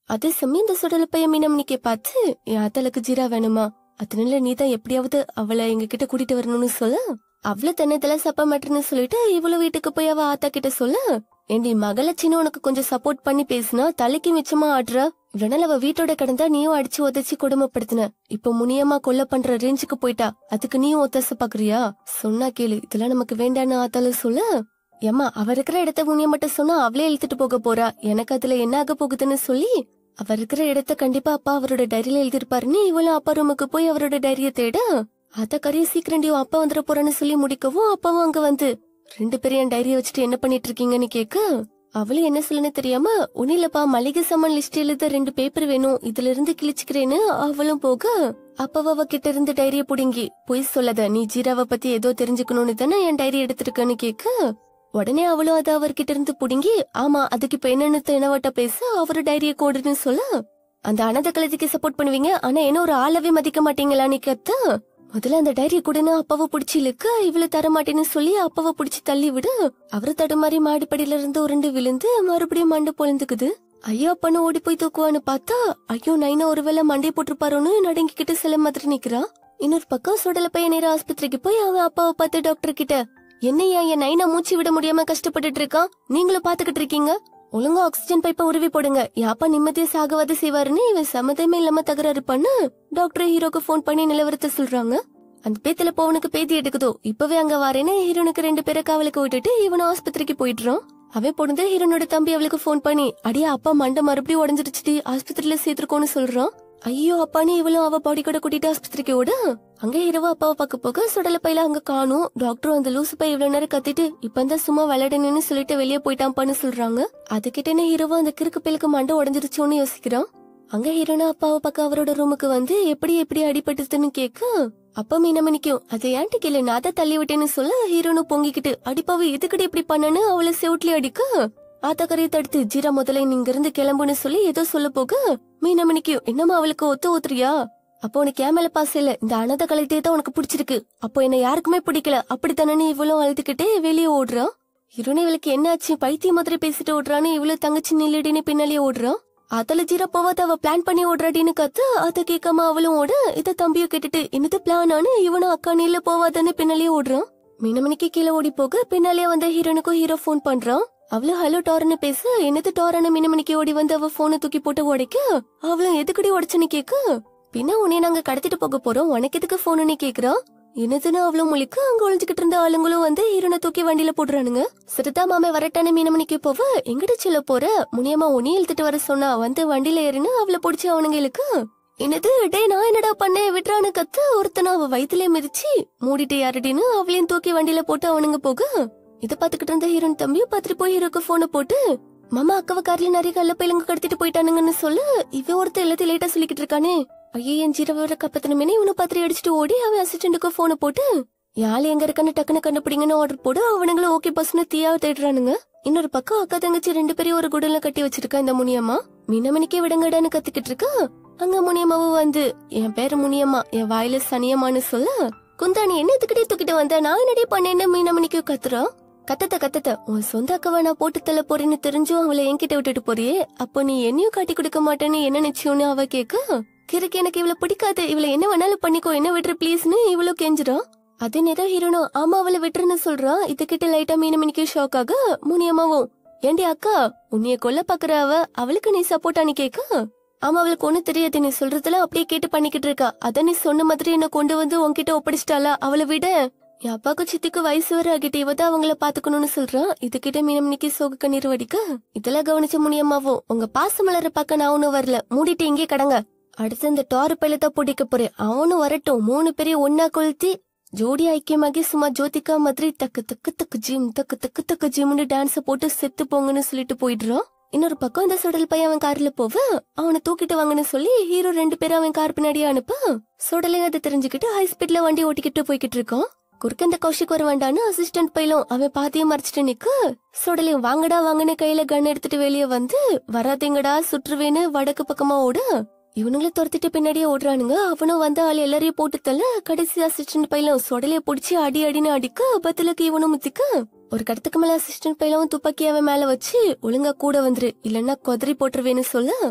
அதே சமயம் இந்த சுடல பையன் மீனமணிக்கை பார்த்து என் அத்தலுக்கு ஜீரா வேணுமா அதனால நீ தான் எப்படியாவது அவளை எங்க கிட்ட கூட்டிட்டு வரணும்னு சொல்ல அவள தன்னை தலை சப்ப மாட்டேன்னு சொல்லிட்டு இவ்வளவு வீட்டுக்கு போய் அவ ஆத்தா கிட்ட சொல்ல ஏண்டி மகள சின்ன உனக்கு கொஞ்சம் சப்போர்ட் பண்ணி பேசினா தலைக்கு மிச்சமா ஆடுற இவ்வளவு நாள் அவ வீட்டோட கிடந்தா நீயும் அடிச்சு உதச்சி கொடுமைப்படுத்தின இப்ப முனியமா கொல்ல பண்ற ரேஞ்சுக்கு போயிட்டா அதுக்கு நீயும் ஒத்தாச பாக்குறியா சொன்னா கேளு இதெல்லாம் நமக்கு வேண்டான்னு ஆத்தால சொல்ல ஏமா அவ இருக்கிற இடத்த முனிய மட்டும் சொன்னா அவளே இழுத்துட்டு போக போறா எனக்கு அதுல என்ன ஆக போகுதுன்னு சொல்லி அவ இருக்கிற இடத்த கண்டிப்பா அப்பா அவரோட டைரியில எழுதிருப்பாருன்னு இவளும் அப்பா ரூமுக்கு போய் அவரோட டைரிய தேட அத கரைய சீக்கிரம் அப்பா வந்துட போறான்னு சொல்லி முடிக்கவும் அப்பாவும் அங்க வந்து ரெண்டு பேரும் என் டைரிய வச்சுட்டு என்ன பண்ணிட்டு இருக்கீங்கன்னு கேக்க அவளும் என்ன சொல்லுன்னு தெரியாம ஒன்னிலப்பா மளிகை சாமான் லிஸ்ட் எழுத ரெண்டு பேப்பர் வேணும் இதுல இருந்து கிழிச்சுக்கிறேன்னு அவளும் போக அப்பவ அவ கிட்ட இருந்து டைரிய புடுங்கி பொய் சொல்லாத நீ ஜீராவை பத்தி ஏதோ தெரிஞ்சுக்கணும்னு தானே என் டைரி எடுத்திருக்கன்னு கேக்க உடனே அவளும் அத அவர்கிட்ட இருந்து புடுங்கி ஆமா அதுக்கு இப்ப என்னன்னு தெனவட்ட பேச அவரு டைரிய கோடுன்னு சொல்ல அந்த அனாதை கழுதிக்கு சப்போர்ட் பண்ணுவீங்க ஆனா என்ன ஒரு ஆளவே மதிக்க மாட்டீங்களான்னு கேத்த முதல்ல அந்த டைரிய கூடன்னு அப்பாவை புடிச்சு இழுக்க இவ்வளவு தர மாட்டேன்னு சொல்லி அப்பாவை புடிச்சு தள்ளி விடு அவரு தடுமாறி மாடிப்படியில இருந்து உருண்டு விழுந்து மறுபடியும் மண்டை பொழுந்துக்குது ஐயோ அப்பன்னு ஓடி போய் தூக்குவான்னு பார்த்தா ஐயோ நைனா ஒருவேளை மண்டை போட்டிருப்பாரோன்னு நடுங்கிக்கிட்டு சில மாதிரி நிக்கிறா இன்னொரு பக்கம் சுடல பையன் நேரம் ஆஸ்பத்திரிக்கு போய் அவன் அப்பாவை பார்த்து டாக்டர் கிட்ட என்னையா என் நைனா மூச்சு விட முடியாம கஷ்டப்பட்டுட்டு இருக்கான் நீங்களும் பாத்துக்கிட்டு இருக்கீங்க ஒழுங்கா ஆக்சிஜன் பைப்பை உருவி போடுங்க என் அப்பா நிம்மதியா சாகவாது செய்வாருன்னு இவன் சம்மதமே இல்லாம தகராறு பண்ணு டாக்டர் ஹீரோக்கு ஃபோன் பண்ணி நிலவரத்தை சொல்றாங்க அந்த பேத்துல போவனுக்கு பேதி எடுக்குதோ இப்பவே அங்க வரேன்னு ஹீரோனுக்கு ரெண்டு பேரை காவலுக்கு விட்டுட்டு இவனும் ஆஸ்பத்திரிக்கு போயிடுறான் அவன் பொண்ணு ஹீரோனோட தம்பி அவளுக்கு ஃபோன் பண்ணி அடியே அப்பா மண்டை மறுபடியும் உடஞ்சிருச்சுடி ஆஸ்பத்திரியில சேர்த்திருக்கோன்னு சொல்றான் ஐயோ அப்பான்னு இவளும் அவ பாடி கூட கூட்டிட்டு ஆஸ்பத்திரிக்கு ஓட அங்க இரவு அப்பாவை பார்க்க போக சுடல பையில அங்க காணும் டாக்டரும் அந்த லூசு பை இவ்வளவு நேரம் கத்திட்டு இப்ப தான் சும்மா விளையாடணும்னு சொல்லிட்டு வெளியே போயிட்டான்ப்பான்னு சொல்றாங்க அதுகிட்ட ஹீரோவா அந்த கிறுக்கு பிள்ளைக்கு மண்டை உடஞ்சிருச்சோன்னு யோசிக்கிறான் அங்க ஹீரோனா அப்பாவை பார்க்க அவரோட ரூமுக்கு வந்து எப்படி எப்படி அடிபட்டுதுன்னு கேட்க அப்பா மீனமணிக்கும் அதை ஏன்ட்டு கேளு நான் தான் தள்ளி விட்டேன்னு சொல்ல ஹீரோனு பொங்கிக்கிட்டு அடிப்பாவை எதுக்கடி இப்படி பண்ணனு அவளை செவுட்லி அடிக்க ஆத்தக்கரையை தடுத்து ஜீரா முதல்ல நீங்க இருந்து கிளம்புன்னு சொல்லி ஏதோ சொல்ல போக மீனமணிக்கும் என்னம்மா அவளுக்கு ஒத்து ஊத்துறியா அப்போ உனக்கு ஏன் மேல பாசம் இல்ல இந்த அனாத கலைத்தே தான் உனக்கு பிடிச்சிருக்கு அப்போ என்ன யாருக்குமே பிடிக்கல அப்படித்தானே இவ்வளவு அழுதுகிட்டே வெளியே ஓடுறான் ஹீரோனே இவளுக்கு என்ன ஆச்சு பைத்தியம் மாதிரி பேசிட்டு ஓடுறான்னு இவ்வளவு தங்கச்சி நில்லடின்னு பின்னாலே ஓடுறான் அதுல ஜீரா போவாத அவ பிளான் பண்ணி ஓடுறாடின்னு கத்து அத கேட்காம அவளும் ஓட இத தம்பியும் கேட்டுட்டு என்னது பிளான் ஆனு இவனும் அக்கா நீல போவாதன்னு பின்னாலே ஓடுறான் மீனமணிக்கு கீழே ஓடி போக பின்னாலே வந்த ஹீரோனுக்கும் ஹீரோ ஃபோன் பண்றான் அவளும் ஹலோ டார்னு பேச என்னது டாரான மீனமணிக்கு ஓடி வந்து அவ போனை தூக்கி போட்டு உடைக்க அவளும் எதுக்கடி உடைச்சுன்னு கேக்க பின்ன உன்னை நாங்க கடத்திட்டு போக போறோம் உனக்கு எதுக்கு போனுன்னு கேக்குறா என்னதுன்னு அவ்வளவு முழிக்க அங்க ஒளிஞ்சுக்கிட்டு இருந்த ஆளுங்களும் வந்து ஹீரோனை தூக்கி வண்டியில போடுறானுங்க சிறுதா மாமே வரட்டான மீனமணிக்கு போவ எங்கிட்ட சொல்ல போற முனியம்மா உனி இழுத்துட்டு வர சொன்னா வந்து வண்டியில ஏறினு அவளை பிடிச்சி அவனுங்க இழுக்கு என்னது டே நான் என்னடா பண்ணேன் விட்றான்னு கத்து ஒருத்தன அவ வயித்துல மிதிச்சு மூடிட்டு யாரடின்னு அவளையும் தூக்கி வண்டியில போட்டு அவனுங்க போக இத பாத்துக்கிட்டு இருந்த ஹீரோன் தம்பியும் பாத்துட்டு போய் ஹீரோக்கு போனை போட்டு மாமா அக்காவ கார்ல நிறைய கல்ல பயிலுங்க கடத்திட்டு போயிட்டானுங்கன்னு சொல்லு இவன் ஒருத்தர் எல்லாத்தையும் லேட்டா சொல்லிக்கிட்டு இருக்கானே ஐயே என் ஜீரவோட கப்பத்தனமே இவனு பத்திரி அடிச்சுட்டு ஓடி அவன் அசிஸ்டன்ட்டுக்கு போனை போட்டு யாழ் எங்க இருக்கான்னு டக்குன்னு கண்டுபிடிங்கன்னு ஆர்டர் போடு அவனுங்களும் ஓகே பஸ்னு தீயாவை தேடுறானுங்க இன்னொரு பக்கம் அக்கா தங்கச்சி ரெண்டு பேரையும் ஒரு குடல்ல கட்டி வச்சிருக்கா இந்த முனியம்மா மீனமணிக்கே விடங்கடான்னு கத்திக்கிட்டு இருக்கா அங்க முனியம்மாவும் வந்து என் பேரு முனியம்மா என் வாயில சனியம்மான்னு சொல்ல குந்தாணி என்ன இதுக்கிட்டே தூக்கிட்டு வந்த நான் என்னடி பண்ணேன்னு மீனமணிக்கு கத்துறா கத்தத்த கத்தத்த உன் சொந்த அக்காவை நான் போட்டு தள்ள போறேன்னு தெரிஞ்சும் அவளை என்கிட்ட விட்டுட்டு போறியே அப்போ நீ என்னையும் காட்டி கொடுக்க மாட்டேன்னு என்ன நிச்சயம்னு அவ கேக்க கிறுக்கு எனக்கு இவளை பிடிக்காது இவளை என்ன வேணாலும் பண்ணிக்கோ என்ன விட்டுரு ப்ளீஸ்னு இவ்வளவு கெஞ்சுறான் அதே நேரம் ஹீரோனோ ஆமா அவளை விட்டுருன்னு சொல்றான் இதுகிட்ட லைட்டா மீனமணிக்கு ஷாக் ஆக முனியம்மாவும் ஏண்டி அக்கா உன்னைய கொல்ல பாக்குற அவ அவளுக்கு நீ சப்போர்ட்டானு கேக்க ஆமா அவளுக்கு ஒண்ணு தெரியாது நீ சொல்றதுல அப்படியே கேட்டு பண்ணிக்கிட்டு இருக்கா அத நீ சொன்ன மாதிரி என்ன கொண்டு வந்து உன்கிட்ட ஒப்படைச்சிட்டாளா அவளை விட என் அப்பாக்கு சித்திக்கு வயசு வர ஆகிட்டே இவ தான் அவங்கள பாத்துக்கணும்னு சொல்றான் இதுகிட்ட மீனமணிக்கு சோக கண்ணீர் வடிக்க இதெல்லாம் கவனிச்ச முனியம்மாவும் உங்க பாச மலர பார்க்க நான் ஒண்ணும் வரல மூடிட்டு இங்கே கடங்க அடுத்து இந்த டாரு பையில தான் பிடிக்க போறேன் அவனும் வரட்டும் மூணு பேரையும் ஒன்னா கொளுத்தி ஜோடி ஐக்கியமாகி சும்மா ஜோதிகா மாதிரி தக்கு தக்கு தக்கு ஜிம் தக்கு தக்கு தக்கு ஜிம்னு டான்ஸ் போட்டு செத்து போங்கன்னு சொல்லிட்டு போயிடுறான் இன்னொரு பக்கம் இந்த சுடல் பையன் அவன் கார்ல போவ அவனை தூக்கிட்டு வாங்கன்னு சொல்லி ஹீரோ ரெண்டு பேரும் அவன் கார் பின்னாடியே அனுப்ப சுடலையும் அதை தெரிஞ்சுக்கிட்டு ஹை ஸ்பீட்ல வண்டி ஓட்டிக்கிட்டு போய்கிட்டு இருக்கான் குறுக்க இந்த கௌஷிக் வர வேண்டான்னு அசிஸ்டன்ட் பையலும் அவன் பாத்தியம் மறைச்சிட்டு நிக்க சுடலையும் வாங்கடா வாங்கன்னு கையில கன் எடுத்துட்டு வெளியே வந்து வராதீங்கடா சுற்றுவேன்னு வடக்கு பக்கமா ஓட இவனுங்கள துரத்திட்டு பின்னாடியே ஓடுறானுங்க அவனும் வந்த ஆள் எல்லாரையும் போட்டு தள்ள கடைசி அசிஸ்டன்ட் பையலும் சொடலைய புடிச்சு அடி அடின்னு அடிக்க பத்திலக்கு இவனும் முத்திக்க ஒரு கடத்துக்கு மேல அசிஸ்டன்ட் பையலும் துப்பாக்கி அவன் மேல வச்சு ஒழுங்கா கூட வந்துரு இல்லன்னா கொதறி போட்டுருவேன்னு சொல்ல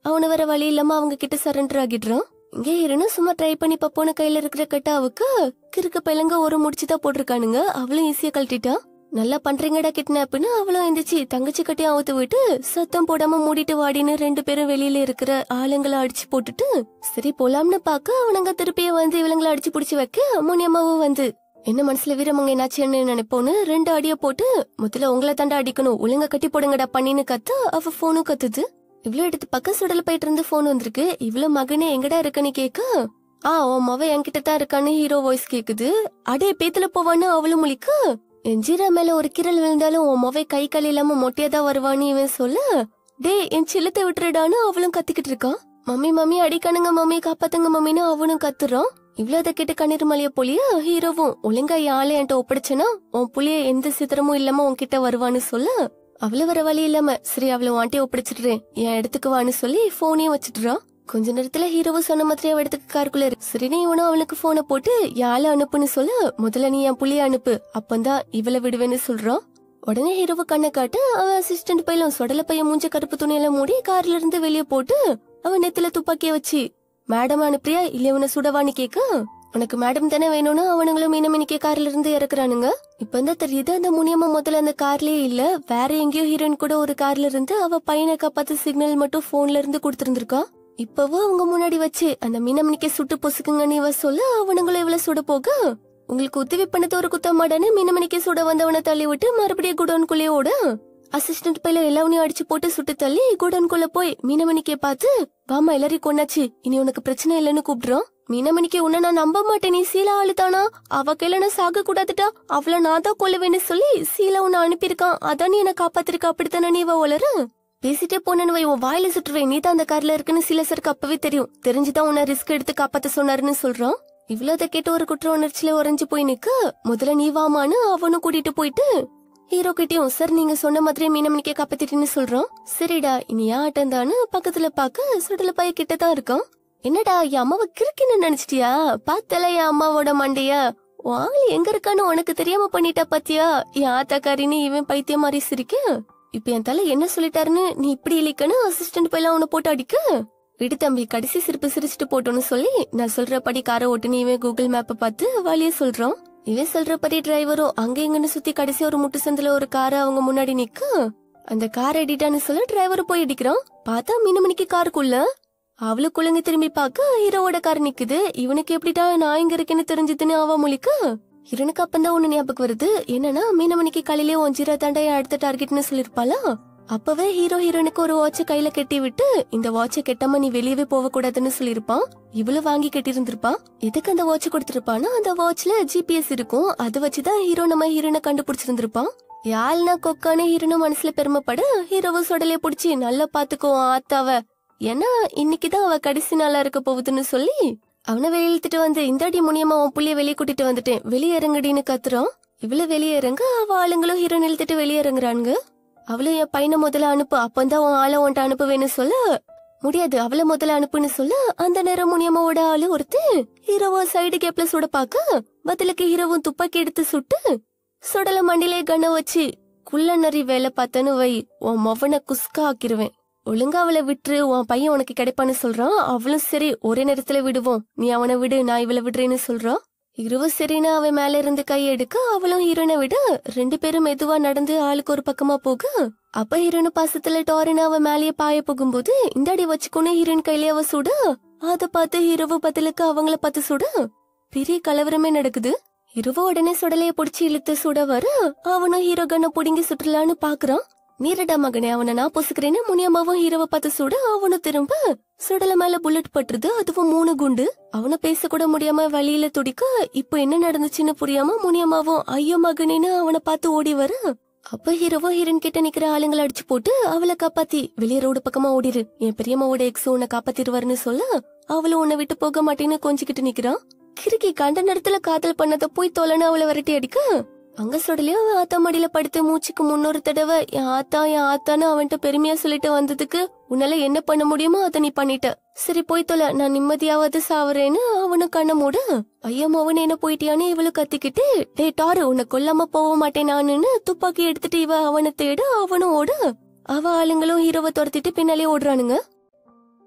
அவன வர வழி இல்லாம அவங்க கிட்ட சரண்டர் ஆகிடுறான் இங்க ஹீரோனு சும்மா ட்ரை பண்ணி பப்போன கையில இருக்கிற கட்டாவுக்கு கிறுக்கு பைலங்க ஒரு முடிச்சுதான் போட்டிருக்கானுங்க அவளும் ஈஸியா கழட்டிட்டா நல்லா பண்றீங்கடா கிட்னாப்னு அவளும் எந்திரிச்சு தங்கச்சி கட்டி அவுத்து விட்டு சத்தம் போடாம மூடிட்டு வாடின்னு ரெண்டு பேரும் வெளியில இருக்கிற ஆளுங்களை அடிச்சு போட்டுட்டு சரி போலாம்னு பாக்க அவனுங்க திருப்பிய வந்து இவளுங்களை அடிச்சு புடிச்சு வைக்க முனியம்மாவும் வந்து என்ன மனசுல வீரமங்க என்னாச்சுன்னு நினைப்போன்னு ரெண்டு அடிய போட்டு முதல்ல உங்களை தாண்டா அடிக்கணும் ஒழுங்கா கட்டி போடுங்கடா பண்ணின்னு கத்து அவ போனும் கத்துது இவ்வளவு எடுத்து பக்க சுடல போயிட்டு இருந்து போன் வந்திருக்கு இவ்வளவு மகனே எங்கடா இருக்கன்னு கேக்க ஆ உன் மவ என்கிட்ட தான் இருக்கான்னு ஹீரோ வாய்ஸ் கேக்குது அடே பேத்துல போவான்னு அவளும் முழிக்க என் ஜீரா மேல ஒரு கிரல் விழுந்தாலும் உன் மொவை கை கால் இல்லாம மொட்டையா தான் வருவான்னு இவன் சொல்ல டே என் சில்லத்தை விட்டுருடான்னு அவளும் கத்திக்கிட்டு இருக்கான் மம்மி மம்மி அடிக்கணுங்க மம்மி காப்பாத்துங்க மம்மின்னு அவனும் கத்துறான் இவ்வளவு கேட்டு கண்ணீர் மலைய போலிய ஹீரோவும் ஒழுங்கா யாழை என்கிட்ட ஒப்படைச்சனா உன் புள்ளிய எந்த சித்திரமும் இல்லாம உன்கிட்ட வருவான்னு சொல்ல அவள வர வழி இல்லாம சரி அவளை வாண்டி ஒப்படைச்சிடுறேன் என் இடத்துக்கு வான்னு சொல்லி போனையும் வச்சுட்டுறான் கொஞ்ச நேரத்துல ஹீரோவும் சொன்ன மாதிரி அவ இடத்துக்கு காருக்குள்ள இருக்கு சரி நீ இவனும் அவளுக்கு போனை போட்டு யாழை அனுப்புன்னு சொல்ல முதல்ல நீ என் புள்ளிய அனுப்பு அப்பந்தான் இவளை விடுவேன்னு சொல்றான் உடனே ஹீரோவை கண்ணை காட்டு அவன் அசிஸ்டன்ட் பையலும் சொடல பையன் மூஞ்ச கருப்பு துணியில மூடி கார்ல இருந்து வெளியே போட்டு அவன் நெத்தில துப்பாக்கிய வச்சு மேடம் அனுப்புறியா இல்ல இவனை சுடவான்னு கேக்க உனக்கு மேடம் தானே வேணும்னு அவனுங்களும் மீனமணிக்கே கார்ல இருந்து இறக்குறானுங்க இப்ப தான் தெரியுது அந்த முனியம்மா முதல்ல அந்த கார்லயே இல்ல வேற எங்கேயோ ஹீரோயின் கூட ஒரு கார்ல இருந்து அவ பையனை காப்பாத்து சிக்னல் மட்டும் போன்ல இருந்து கொடுத்திருந்திருக்கா இப்பவும் அவங்க முன்னாடி வச்சு அந்த மீனமணிக்கே சுட்டு பொசுக்குங்கன்னு இவ சொல்ல அவனுங்களும் இவ்வளவு சுட போக உங்களுக்கு உதவி பண்ணது ஒரு குத்தமாடான்னு மீனமணிக்கே சுட வந்தவனை தள்ளி விட்டு மறுபடியும் குடோன்குள்ளே ஓட அசிஸ்டன்ட் பையில எல்லாவனையும் அடிச்சு போட்டு சுட்டு தள்ளி குடோன்குள்ள போய் மீனமணிக்கே பார்த்து வாமா எல்லாரையும் கொண்டாச்சு இனி உனக்கு பிரச்சனை இல்லைன்னு கூப்பிடுறோம் மீனமணிக்கு உன்ன நான் நம்ப மாட்டேன் நீ சீலா ஆளுதானா அவ கையில நான் சாக கூடாதுட்டா அவள நான் தான் கொல்லுவேன்னு சொல்லி சீலா உன்னை அனுப்பியிருக்கான் அதான் நீ என்ன காப்பாத்திருக்க அப்படித்தானே நீ இவ வளர பேசிட்டே போனேன்னு வை உன் வாயில சுட்டுருவேன் நீ தான் அந்த கார்ல இருக்குன்னு சில சருக்கு அப்பவே தெரியும் தெரிஞ்சுதான் உன்னை ரிஸ்க் எடுத்து காப்பாத்த சொன்னாருன்னு சொல்றான் இவ்வளவுத கேட்டு ஒரு குற்ற உணர்ச்சியில உறைஞ்சு போய் நிக்க முதல்ல நீ வாமான்னு அவனும் கூட்டிட்டு போயிட்டு ஹீரோ கிட்டயும் சார் நீங்க சொன்ன மாதிரியே மீனமணிக்க காப்பாத்திட்டேன்னு சொல்றோம் சரிடா இனி ஆட்டம் தானு பக்கத்துல பாக்க சுடல பைய கிட்ட தான் இருக்கான் என்னடா என் அம்மாவை கிறுக்கின்னு நினைச்சிட்டியா பார்த்தல என் அம்மாவோட மண்டைய உன் ஆள் எங்க இருக்கான்னு உனக்கு தெரியாம பண்ணிட்டா பாத்தியா என் ஆத்தாக்காரின்னு இவன் பைத்தியம் மாதிரி சிரிக்க இப்ப என் தலை என்ன சொல்லிட்டாருன்னு நீ இப்படி இழிக்கணும் அசிஸ்டன்ட் போயெல்லாம் உன்னை போட்டு அடிக்க விடு தம்பி கடைசி சிரிப்பு சிரிச்சுட்டு போட்டோன்னு சொல்லி நான் சொல்றபடி காரை ஓட்டுன்னு இவன் கூகுள் மேப்பை பார்த்து வழிய சொல்றான் இவன் சொல்றபடி டிரைவரும் அங்க இங்கன்னு சுத்தி கடைசி ஒரு முட்டு சந்தில ஒரு காரை அவங்க முன்னாடி நிக்க அந்த கார் அடிட்டான்னு சொல்ல டிரைவர் போய் அடிக்கிறான் பார்த்தா மீனமணிக்கு காருக்குள்ள அவளுக்குள்ளங்க திரும்பி பார்க்க ஹீரோவோட கார் நிக்குது இவனுக்கு எப்படிடா நான் இங்க இருக்கேன்னு தெரிஞ்சதுன்னு அவ முழிக்க ஹீரோனுக்கு அப்பந்தான் ஒண்ணு ஞாபகம் வருது என்னன்னா மீனமணிக்கு காலையிலே உன் ஜீரோ தாண்டா அடுத்த டார்கெட்னு சொல்லிருப்பாளா அப்பவே ஹீரோ ஹீரோனுக்கு ஒரு வாட்ச கையில கட்டி விட்டு இந்த வாட்ச கெட்டாம நீ வெளியவே போக கூடாதுன்னு சொல்லிருப்பான் இவ்வளவு வாங்கி கட்டியிருந்திருப்பான் எதுக்கு அந்த வாட்ச் கொடுத்திருப்பானா அந்த வாட்ச்ல ஜிபிஎஸ் இருக்கும் அதை வச்சுதான் ஹீரோ நம்ம ஹீரோனை கண்டுபிடிச்சிருந்திருப்பான் யாழ்னா கொக்கானே ஹீரோனும் மனசுல பெருமைப்பட ஹீரோவை சொடலே புடிச்சு நல்லா பாத்துக்கோ ஆத்தாவ ஏன்னா இன்னைக்குதான் அவ கடைசி நாளா இருக்க போகுதுன்னு சொல்லி அவனை வெளியே இழுத்துட்டு வந்து இந்த அடி முனியமா உன் புள்ளிய வெளியே கூட்டிட்டு வந்துட்டேன் வெளியே இறங்குடின்னு கத்துறான் இவ்வளவு வெளியே இறங்க அவ ஆளுங்களும் ஹீரோன் இழுத்துட்டு வெளியே இறங்குறானுங்க அவளும் என் பையனை முதல்ல அனுப்பு அப்பந்தான் உன் ஆளை உன்ட்ட அனுப்புவேன்னு சொல்ல முடியாது அவளை முதல்ல அனுப்புன்னு சொல்ல அந்த நேரம் முனியம்மாவோட ஆளு ஒருத்தன் ஹீரோவா சைடு கேப்ல சுட பாக்க பதிலுக்கு ஹீரோவும் துப்பாக்கி எடுத்து சுட்டு சுடல மண்டிலே கண்ண வச்சு குள்ள நரி வேலை பார்த்தேன்னு வை உன் மவனை குஸ்கா ஆக்கிருவேன் ஒழுங்கா அவளை விட்டுரு உன் பையன் உனக்கு கிடைப்பான்னு சொல்றான் அவளும் சரி ஒரே நேரத்துல விடுவோம் நீ அவனை விடு நான் இவளை விடுறேன்னு சொல்றான் ஹீரோவ சரின்னு அவன் மேல இருந்து கை எடுக்க அவளும் ஹீரோனை விட ரெண்டு பேரும் மெதுவா நடந்து ஆளுக்கு ஒரு பக்கமா போக அப்ப ஹீரோனு பாசத்துல டாரின் அவன் மேலேயே பாய போகும்போது இந்த அடி வச்சுக்கொண்டு ஹீரோயின் கையில அவ சுட அத பார்த்து ஹீரோவ பதிலுக்கு அவங்கள பார்த்து சுட பெரிய கலவரமே நடக்குது ஹீரோவ உடனே சுடலைய புடிச்சு இழுத்து சுட வர அவனும் ஹீரோ கண்ண புடுங்கி சுற்றலான்னு பாக்குறான் நீரடா மகனே அவனை நான் பொசுக்கிறேன்னு முனியம்மாவும் ஹீரோவை பார்த்து சுட அவனும் திரும்ப சுடல மேல புல்லட் பட்டுருது அதுவும் மூணு குண்டு அவனை பேச கூட முடியாம வழியில துடிக்க இப்போ என்ன நடந்துச்சுன்னு புரியாம முனியம்மாவும் ஐயோ மகனேன்னு அவனை பார்த்து ஓடி வர அப்ப ஹீரோவோ ஹீரோன் கிட்ட நிக்கிற ஆளுங்களை அடிச்சு போட்டு அவளை காப்பாத்தி வெளியே ரோடு பக்கமா ஓடிரு என் பெரியம்மாவோட எக்ஸ் உன்னை காப்பாத்திடுவாருன்னு சொல்ல அவளும் உன்னை விட்டு போக மாட்டேன்னு கொஞ்சிக்கிட்டு நிக்கிறான் கிறுக்கி கண்ட நேரத்துல காதல் பண்ணத போய் தொலைன்னு அவளை விரட்டி அடிக்க அங்க சுடலையும் அவன் ஆத்தா மடியில படுத்து மூச்சுக்கு முன்னொரு தடவை என் ஆத்தா என் ஆத்தான்னு அவன்கிட்ட பெருமையா சொல்லிட்டு வந்ததுக்கு உன்னால என்ன பண்ண முடியுமோ அதை நீ பண்ணிட்ட சரி போய் தொலை நான் நிம்மதியாவது சாவறேன்னு அவனும் கண்ண மூட ஐயோ மவன் என்ன போயிட்டியான்னு இவளும் கத்திக்கிட்டு டே டாரு உன்னை கொல்லாம போக மாட்டேன் நானுன்னு துப்பாக்கி எடுத்துட்டு இவ அவனை தேட அவனும் ஓட அவ ஆளுங்களும் ஹீரோவை துரத்திட்டு பின்னாலே ஓடுறானுங்க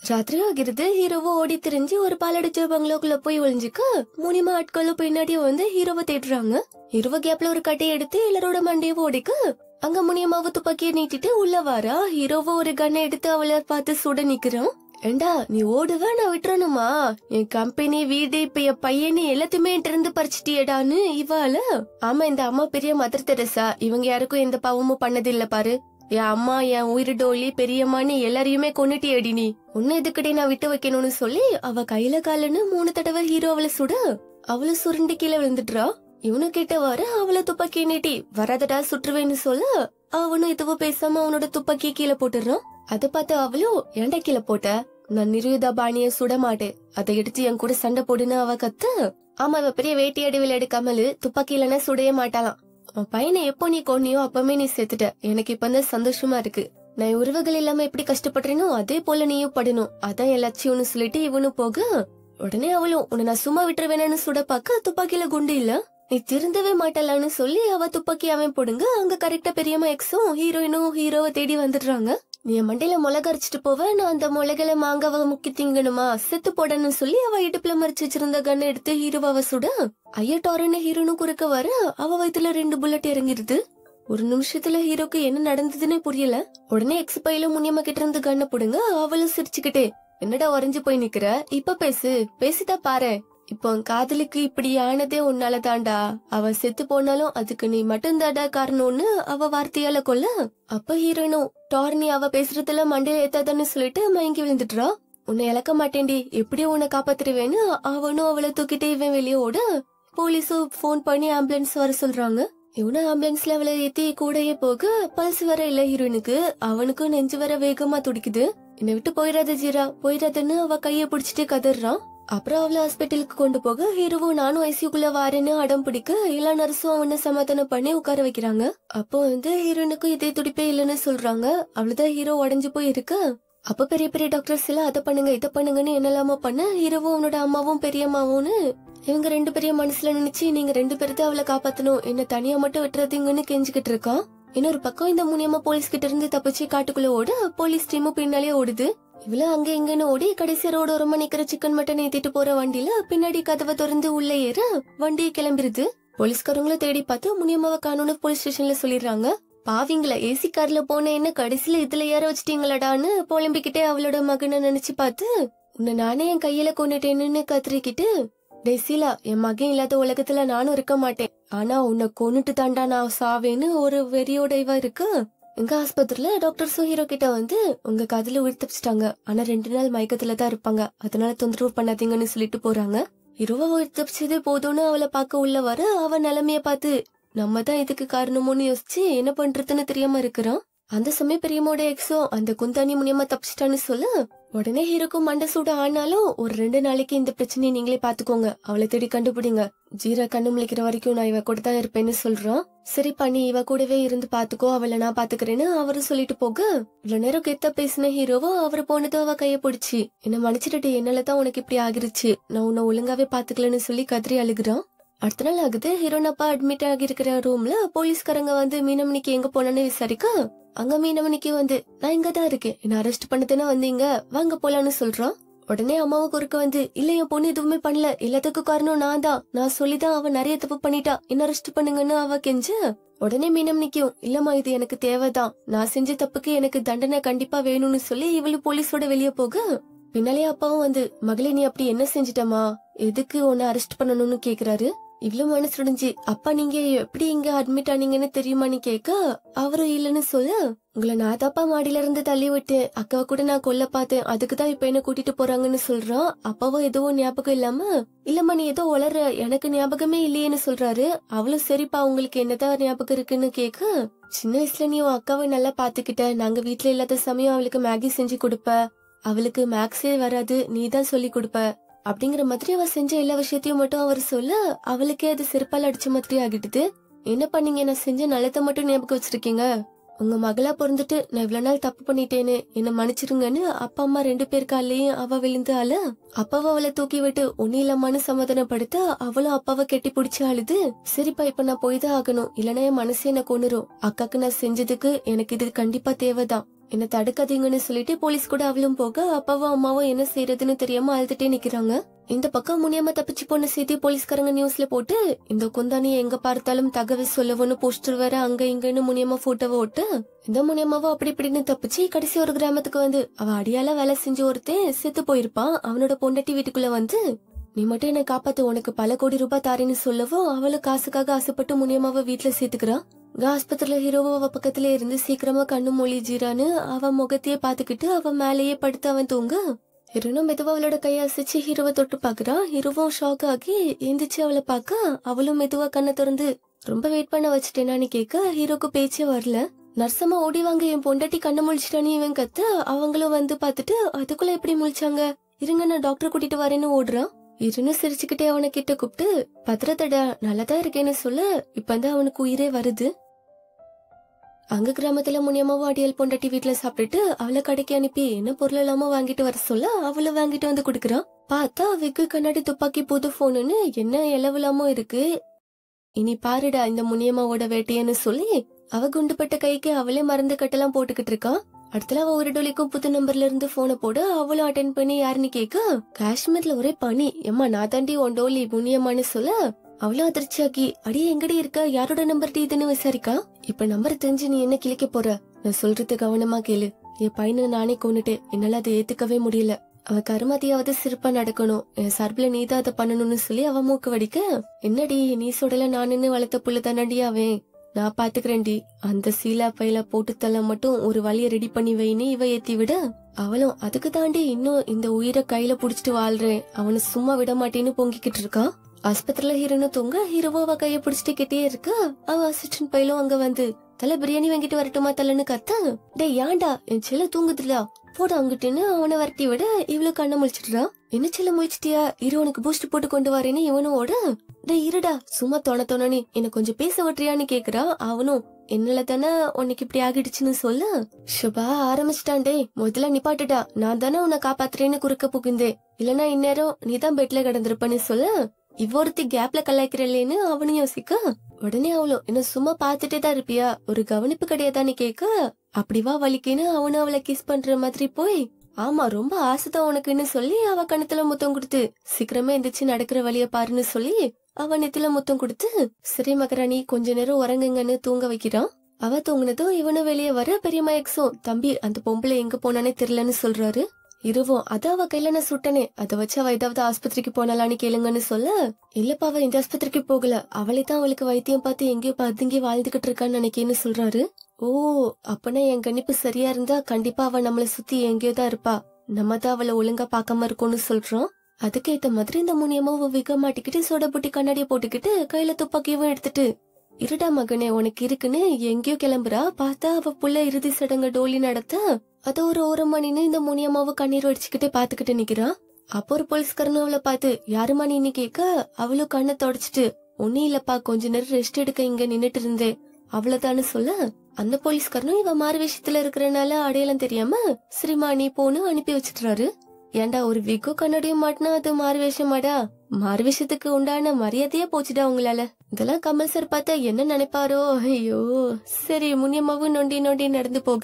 ராத்திரி ஆகிறது ஹீரோவை ஓடி திரிஞ்சு ஒரு பாலடிச்ச பங்களோக்குள்ள போய் ஒளிஞ்சுக்க மூலியமா ஆட்களும் பின்னாடியே வந்து ஹீரோவை தேடுறாங்க ஹீரோவை கேப்ல ஒரு கட்டையை எடுத்து எல்லாரோட மண்டையை ஓடிக்க அங்க முனியமாவ துப்பாக்கியை நீட்டிட்டு உள்ள வாரா ஹீரோவை ஒரு கண்ணை எடுத்து அவளை பார்த்து சுட நிக்கிறான் ஏண்டா நீ ஓடுவ நான் விட்டுறணுமா என் கம்பெனி வீடு இப்ப என் பையனு எல்லாத்தையுமே என்கிட்ட இருந்து பறிச்சிட்டியடான்னு இவால ஆமா இந்த அம்மா பெரிய மதர் தெரசா இவங்க யாருக்கும் எந்த பாவமும் பண்ணது இல்ல பாரு என் அம்மா என் உயிர் டோலி பெரியம்மான்னு எல்லாரையுமே கொன்னுட்டியடி நீ உன்னை எதுக்கடி நான் விட்டு வைக்கணும்னு சொல்லி அவ கையில காலுன்னு மூணு தடவை ஹீரோ அவளை சுட அவளை சுருண்டு கீழே விழுந்துடுறா இவனு கிட்ட வர அவளை துப்பாக்கி நீட்டி வராதடா சுற்றுவேன்னு சொல்ல அவனும் எதுவும் பேசாம அவனோட துப்பாக்கியை கீழே போட்டுறான் அத பார்த்து அவளும் ஏன்டா கீழே போட்ட நான் நிருயுதா பாணிய சுட மாட்டேன் அதை எடுத்து என் கூட சண்டை போடுன்னு அவ கத்து ஆமா இவ பெரிய வேட்டி அடிவில் எடுக்காமல் துப்பாக்கி இல்லைன்னா சுடவே மாட்டாளாம் உன் பையனை எப்போ நீ கொன்னியோ அப்பமே நீ செத்துட்ட எனக்கு இப்ப தான் சந்தோஷமா இருக்கு நான் உறவுகள் இல்லாம எப்படி கஷ்டப்படுறேனோ அதே போல நீயும் படணும் அதான் என் லட்சியம்னு சொல்லிட்டு இவனும் போக உடனே அவளும் உன்னை நான் சும்மா விட்டுருவேனு சுட பார்க்க துப்பாக்கியில குண்டு இல்ல நீ திருந்தவே மாட்டலான்னு சொல்லி அவ துப்பாக்கி அவன் போடுங்க அங்க கரெக்டா பெரியம்மா எக்ஸும் ஹீரோயினும் ஹீரோவை தேடி வந்துடுறாங்க நீ என் மண்டையில மிளகு அரைச்சிட்டு போவ நான் அந்த மிளகுல மாங்காவை முக்கி திங்கணுமா செத்து போடணும்னு சொல்லி அவ இடுப்புல மறைச்சு வச்சிருந்த கண்ணை எடுத்து ஹீரோவாவ சுட ஐயா டாரன்னு ஹீரோனும் குறுக்க வர அவ வயித்துல ரெண்டு புல்லட் இறங்கிருது ஒரு நிமிஷத்துல ஹீரோக்கு என்ன நடந்ததுன்னே புரியல உடனே எக்ஸ் பையில முனியம்மா கிட்ட இருந்து கண்ணை போடுங்க அவளும் சிரிச்சுக்கிட்டே என்னடா உறைஞ்சு போய் நிக்கிற இப்ப பேசு பேசிதான் பாரு இப்போ உன் காதலுக்கு இப்படி ஆனதே உன்னால தாண்டா அவ செத்து போனாலும் அதுக்கு நீ மட்டும் தாண்டா காரணம்னு அவ வார்த்தையால கொல்ல அப்ப ஹீரோனும் டார்னி அவ பேசுறதுல மண்டையில ஏத்தாதான்னு சொல்லிட்டு மயங்கி விழுந்துட்டுறா உன்னை இழக்க மாட்டேன்டி எப்படியும் உன்னை காப்பாத்துருவேன்னு அவனும் அவளை தூக்கிட்டு இவன் வெளியே ஓட போலீஸும் போன் பண்ணி ஆம்புலன்ஸ் வர சொல்றாங்க இவனும் ஆம்புலன்ஸ்ல அவளை ஏத்தி கூடயே போக பல்ஸ் வர இல்ல ஹீரோனுக்கு அவனுக்கும் நெஞ்சு வர வேகமா துடிக்குது என்னை விட்டு போயிடாத ஜீரா போயிடாதன்னு அவ கைய பிடிச்சிட்டு கதறான் அப்புறம் அவளை ஹாஸ்பிட்டலுக்கு கொண்டு போக ஹீரோவும் நானும் ஐசியூக்குள்ள வாரேன்னு அடம் பிடிக்க எல்லா நர்ஸும் அவனை சமாதானம் பண்ணி உட்கார வைக்கிறாங்க அப்போ வந்து ஹீரோனுக்கும் இதே துடிப்பே இல்லைன்னு சொல்றாங்க அவ்வளவுதான் ஹீரோ உடஞ்சு போய் இருக்கு அப்ப பெரிய பெரிய டாக்டர்ஸ் எல்லாம் அதை பண்ணுங்க இதை பண்ணுங்கன்னு என்னெல்லாமோ பண்ண ஹீரோவும் அவனோட அம்மாவும் பெரியம்மாவும்னு இவங்க ரெண்டு பேரையும் மனசுல நினைச்சு நீங்க ரெண்டு பேர்தான் அவளை காப்பாத்தணும் என்ன தனியா மட்டும் விட்டுறதுங்கன்னு கெஞ்சிக்கிட்டு இருக்கான் இன்னொரு பக்கம் இந்த மூலியமா போலீஸ் கிட்ட இருந்து தப்பிச்சு காட்டுக்குள்ள ஓட போலீஸ் டீமும் பின்னாலே ஓடுது இவ்வளவு அங்க இங்கன்னு ஓடி கடைசி ரோடு ஒரு நிக்கிற சிக்கன் மட்டன் ஏத்திட்டு போற வண்டியில பின்னாடி கதவை திறந்து உள்ள ஏற வண்டி கிளம்பிருது போலீஸ்காரங்கள தேடி பார்த்து முனியம்மாவை காணும்னு போலீஸ் ஸ்டேஷன்ல சொல்லிடுறாங்க பாவிங்கள ஏசி கார்ல போன என்ன கடைசியில இதுல ஏற வச்சிட்டீங்களாடான்னு புலம்பிக்கிட்டே அவளோட மகனை நினைச்சு பார்த்து உன்னை நானே என் கையில கொண்டுட்டேன்னு கத்திரிக்கிட்டு டெசிலா என் மகன் இல்லாத உலகத்துல நானும் இருக்க மாட்டேன் ஆனா உன்னை கொன்னுட்டு தாண்டா நான் சாவேன்னு ஒரு வெறியோட இவ இருக்கு எங்க ஆஸ்பத்திரியில டாக்டர் ஹீரோ கிட்ட வந்து உங்க காதுல உயிர் தப்பிச்சிட்டாங்க ஆனா ரெண்டு நாள் மயக்கத்துல தான் இருப்பாங்க அதனால தொந்தரவு பண்ணாதீங்கன்னு சொல்லிட்டு போறாங்க ஹீரோவா உயிர் தப்பிச்சதே போதும்னு அவளை பார்க்க உள்ள வர அவ நிலைமைய பார்த்து நம்ம தான் இதுக்கு காரணமோன்னு யோசிச்சு என்ன பண்றதுன்னு தெரியாம இருக்கிறான் அந்த சமயம் பெரியமோட எக்ஸோ அந்த குந்தாணி மூலியமா தப்பிச்சிட்டான்னு சொல்ல உடனே ஹீரோக்கும் மண்டை சூட ஆனாலும் ஒரு ரெண்டு நாளைக்கு இந்த பிரச்சனையை நீங்களே பாத்துக்கோங்க அவளை தேடி கண்டுபிடிங்க ஜீரா கண்ணு முழிக்கிற வரைக்கும் நான் இவ கூட தான் இருப்பேன்னு சொல்றான் சரி பண்ணி இவ கூடவே இருந்து பாத்துக்கோ அவளை நான் பாத்துக்கிறேன்னு அவரு சொல்லிட்டு போக இவ்வளவு நேரம் கெத்த பேசின ஹீரோவோ அவர் போனதும் அவ கைய பிடிச்சி என்ன மன்னிச்சிட்டு என்னாலதான் உனக்கு இப்படி ஆகிருச்சு நான் உன்னை ஒழுங்காவே பாத்துக்கலன்னு சொல்லி கதறி அழுகுறான் அடுத்த நாள் ஆகுது ஹீரோன் அப்பா அட்மிட் ஆகியிருக்கிற ரூம்ல போலீஸ்காரங்க வந்து மீனமணிக்கு எங்க போனேன்னு விசாரிக்க அங்க மீனமணிக்கு வந்து நான் இங்க தான் இருக்கேன் என்ன அரெஸ்ட் பண்ணதானே வந்தீங்க வாங்க போலான்னு சொல்றான் உடனே அம்மாவை குறுக்க வந்து இல்ல என் பொண்ணு எதுவுமே பண்ணல எல்லாத்துக்கும் காரணம் நான் தான் நான் சொல்லிதான் அவ நிறைய தப்பு பண்ணிட்டா என்ன அரெஸ்ட் பண்ணுங்கன்னு அவ கெஞ்சு உடனே மீனம் நிக்கும் இல்லம்மா இது எனக்கு தேவைதான் நான் செஞ்ச தப்புக்கு எனக்கு தண்டனை கண்டிப்பா வேணும்னு சொல்லி இவளு போலீஸோட வெளியே போக பின்னாலே அப்பாவும் வந்து மகளே நீ அப்படி என்ன செஞ்சிட்டமா எதுக்கு உன்னை அரெஸ்ட் பண்ணணும்னு கேக்குறாரு இவ்வளவு மனசு உடைஞ்சு அப்பா நீங்க எப்படி இங்க அட்மிட் ஆனீங்கன்னு தெரியுமான்னு கேட்க அவரும் இல்லன்னு சொல்ல உங்களை நான் தாப்பா மாடியில இருந்து தள்ளி விட்டேன் அக்காவை கூட நான் கொல்ல பார்த்தேன் அதுக்கு தான் இப்ப என்ன கூட்டிட்டு போறாங்கன்னு சொல்றான் அப்பாவும் எதுவும் ஞாபகம் இல்லாம இல்லம்மா நீ ஏதோ உளற எனக்கு ஞாபகமே இல்லையேன்னு சொல்றாரு அவளும் சரிப்பா உங்களுக்கு என்னதான் ஞாபகம் இருக்குன்னு கேக்க சின்ன வயசுல நீ உன் அக்காவை நல்லா பாத்துக்கிட்ட நாங்க வீட்ல இல்லாத சமயம் அவளுக்கு மேகி செஞ்சு கொடுப்ப அவளுக்கு மேக்ஸே வராது நீ தான் சொல்லி கொடுப்ப அப்படிங்கிற மாதிரி அவ செஞ்ச எல்லா விஷயத்தையும் மட்டும் அவர் சொல்ல அவளுக்கே அது செருப்பால் அடிச்ச மாதிரி ஆகிடுது என்ன பண்ணீங்க நான் செஞ்ச நல்லதை மட்டும் ஞாபகம் வச்சிருக்கீங்க உங்க மகளா பிறந்துட்டு நான் இவ்வளவு நாள் தப்பு பண்ணிட்டேன்னு என்ன மன்னிச்சிருங்கன்னு அப்பா அம்மா ரெண்டு பேர் காலையும் அவ விழுந்து அழ அப்பாவை அவளை தூக்கி விட்டு ஒன்னு இல்லாமனு சமாதானப்படுத்த அவளும் அப்பாவை கெட்டி பிடிச்சு அழுது சரிப்பா இப்ப நான் போய் தான் ஆகணும் இல்லனா என் மனசே என்ன கொண்டுரும் அக்காக்கு நான் செஞ்சதுக்கு எனக்கு இது கண்டிப்பா தேவைதான் என்ன தடுக்காதீங்கன்னு சொல்லிட்டு போலீஸ் கூட அவளும் போக அப்பாவும் அம்மாவும் என்ன செய்யறதுன்னு தெரியாம அழுதுட்டே நிக்கிறாங்க இந்த பக்கம் முனியம்மா தப்பிச்சு போன செய்தி போலீஸ்காரங்க நியூஸ்ல போட்டு இந்த குந்தானியை எங்க பார்த்தாலும் தகவல் சொல்லவும்னு போஸ்டர் வேற அங்க இங்கன்னு முனியம்மா போட்டோவை ஓட்டு இந்த முனியம்மாவும் அப்படி இப்படின்னு தப்பிச்சு கடைசி ஒரு கிராமத்துக்கு வந்து அவ அடியால வேலை செஞ்ச ஒருத்தன் செத்து போயிருப்பான் அவனோட பொண்டாட்டி வீட்டுக்குள்ள வந்து நீ மட்டும் என்னை காப்பாத்து உனக்கு பல கோடி ரூபாய் தாரேன்னு சொல்லவும் அவளும் காசுக்காக ஆசைப்பட்டு முனியம்மாவை வீட்டுல சேர்த்துக்கிறான் இங்க ஆஸ்பத்திரியில ஹீரோவோ அவ பக்கத்துல இருந்து சீக்கிரமா கண்ணு மொழி ஜீரான்னு அவன் முகத்தையே பாத்துக்கிட்டு அவன் மேலேயே படுத்து அவன் தூங்க ஹீரோனும் மெதுவா அவளோட கையை அசைச்சு ஹீரோவை தொட்டு பாக்குறான் ஹீரோவும் ஷாக் ஆகி எந்திரிச்சு அவளை பார்க்க அவளும் மெதுவா கண்ணை திறந்து ரொம்ப வெயிட் பண்ண வச்சுட்டேனான்னு கேட்க ஹீரோக்கு பேச்சே வரல நர்சம்மா ஓடி வாங்க என் பொண்டாட்டி கண்ணை முழிச்சிட்டான்னு இவன் கத்த அவங்களும் வந்து பாத்துட்டு அதுக்குள்ள எப்படி முழிச்சாங்க இருங்க நான் டாக்டர் கூட்டிட்டு வரேன்னு ஓடுறான் இருன்னு சிரிச்சுக்கிட்டே அவனை கிட்ட கூப்பிட்டு பத்திரத்தடா நல்லதா இருக்கேன்னு சொல்ல இப்பதான் அவனுக்கு உயிரே வருது அங்க கிராமத்துல முனியம்மாவும் அடியல் பொண்டாட்டி வீட்டுல சாப்பிட்டுட்டு அவளை கடைக்கு அனுப்பி என்ன பொருள் இல்லாம வாங்கிட்டு வர சொல்ல அவளை வாங்கிட்டு வந்து குடுக்கறான் பார்த்தா விக்கு கண்ணாடி துப்பாக்கி புது போனுன்னு என்ன இலவிலாமோ இருக்கு இனி பாருடா இந்த முனியம்மாவோட வேட்டையன்னு சொல்லி அவ குண்டுபட்ட கைக்கு அவளே மருந்து கட்டெல்லாம் போட்டுக்கிட்டு இருக்கான் அடுத்தல அவ ஒரு டொலிக்கும் புது நம்பர்ல இருந்து போனை போட அவளும் அட்டன் பண்ணி யாருன்னு கேட்க காஷ்மீர்ல ஒரே பனி எம்மா நான் தாண்டி உன் டோலி முனியம்மான்னு சொல்ல அவளும் அதிர்ச்சியாக்கி அடியே எங்கடி இருக்க யாரோட நம்பர் இதுன்னு விசாரிக்கா இப்ப நம்பர் தெரிஞ்சு நீ என்ன கிழிக்க போற நான் சொல்றது கவனமா கேளு என் பையனை நானே கொண்டுட்டேன் என்னால அதை ஏத்துக்கவே முடியல அவ கருமாதியாவது சிறப்பா நடக்கணும் என் சார்பில நீ தான் அதை பண்ணணும்னு சொல்லி அவ மூக்கு வடிக்க என்னடி நீ சுடல நானுன்னு வளர்த்த புள்ள தானடி அவன் நான் பாத்துக்கிறேன்டி அந்த சீலா பையில போட்டு தள்ள மட்டும் ஒரு வழிய ரெடி பண்ணி வைன்னு இவ ஏத்தி விட அவளும் அதுக்கு தாண்டி இன்னும் இந்த உயிரை கையில புடிச்சிட்டு வாழ்றேன் அவனை சும்மா விட மாட்டேன்னு பொங்கிக்கிட்டு இருக்கா ஆஸ்பத்திரியில ஹீரோனு தூங்க ஹீரோவோ அவ கைய புடிச்சிட்டு கிட்டே இருக்கா அவ அசிஸ்டன்ட் பையிலும் அங்க வந்து தலை பிரியாணி வாங்கிட்டு வரட்டுமா தலைன்னு கத்த டேய் ஏன்டா என் செல்ல தூங்குதுல போட அங்கிட்டுன்னு அவனை வரட்டி விட இவளும் கண்ணை முழிச்சிட்டுறா என்ன செல்ல முழிச்சிட்டியா இரு உனக்கு பூஸ்ட் போட்டு கொண்டு வரேன்னு இவனும் ஓட டேய் இருடா சும்மா தொண தொணனி என்ன கொஞ்சம் பேச விட்டுறியான்னு கேக்குறா அவனும் என்னால தானே உனக்கு இப்படி ஆகிடுச்சுன்னு சொல்ல சுபா ஆரம்பிச்சிட்டான் டேய் முதல்ல நிப்பாட்டுடா நான் தானே உன்னை காப்பாத்துறேன்னு குறுக்க புகுந்தேன் இல்லனா இந்நேரம் நீதான் பெட்ல கிடந்திருப்பன்னு சொல்ல இவ்வொருத்தி கேப்ல கலாய்க்கிறல்லேன்னு அவனும் யோசிக்க உடனே அவளோ என்ன சும்மா பாத்துட்டே தான் இருப்பியா ஒரு கவனிப்பு கிடையாதான்னு கேட்க அப்படிவா வலிக்குன்னு அவனும் அவளை கிஸ் பண்ற மாதிரி போய் ஆமா ரொம்ப ஆசைதான் உனக்குன்னு சொல்லி அவ கணத்துல முத்தம் கொடுத்து சீக்கிரமே எந்திரிச்சு நடக்கிற வழிய பாருன்னு சொல்லி அவ நெத்தில முத்தம் கொடுத்து சரி மகராணி கொஞ்ச நேரம் உறங்குங்கன்னு தூங்க வைக்கிறான் அவ தூங்குனதும் இவனும் வெளியே வர பெரியம்மா எக்ஸும் தம்பி அந்த பொம்பளை எங்க போனானே தெரியலன்னு சொல்றாரு இருவோம் அத அவ கையில நான் சுட்டனே அத வச்சு அவ ஏதாவது ஆஸ்பத்திரிக்கு போனலான்னு கேளுங்கன்னு சொல்ல இல்லப்பா அவ இந்த ஆஸ்பத்திரிக்கு போகல அவளை தான் அவளுக்கு வைத்தியம் பார்த்து எங்கேயோ பதுங்கி வாழ்ந்துகிட்டு இருக்கான்னு நினைக்கேன்னு சொல்றாரு ஓ அப்பனா என் கணிப்பு சரியா இருந்தா கண்டிப்பா அவ நம்மள சுத்தி எங்கேயோ தான் இருப்பா நம்ம தான் அவளை ஒழுங்கா பார்க்காம இருக்கோம்னு சொல்றோம் அதுக்கேத்த மாதிரி இந்த முனியமாவும் விக மாட்டிக்கிட்டு சோடா புட்டி கண்ணாடிய போட்டுக்கிட்டு கையில துப்பாக்கியவும் எடுத்துட்டு இருடா மகனே உனக்கு இருக்குன்னு எங்கேயோ கிளம்புறா பார்த்தா அவ புள்ள இறுதி சடங்கு டோலி நடத்த அத ஒரு ஓரம் மணின்னு இந்த முனியம்மாவை கண்ணீர் வடிச்சுக்கிட்டே பாத்துக்கிட்டு நிக்கிறா அப்போ ஒரு போலீஸ்காரனும் அவளை பார்த்து யாருமா நீன்னு கேட்க அவளும் கண்ணை தொடச்சிட்டு ஒன்னும் இல்லப்பா கொஞ்ச நேரம் ரெஸ்ட் எடுக்க இங்க நின்னுட்டு இருந்தேன் அவ்வளவுதான்னு சொல்ல அந்த போலீஸ்காரனும் இவ மாறு விஷயத்துல இருக்கிறனால அடையாளம் தெரியாம சரிம்மா நீ போன்னு அனுப்பி வச்சிட்டுறாரு ஏன்டா ஒரு விகோ கண்ணாடியும் மாட்டினா அது மாறு வேஷமாடா மாறு விஷயத்துக்கு உண்டான மரியாதையே போச்சுடா உங்களால இதெல்லாம் கமல் சார் பார்த்தா என்ன நினைப்பாரோ ஐயோ சரி முனியம்மாவும் நொண்டி நொண்டி நடந்து போக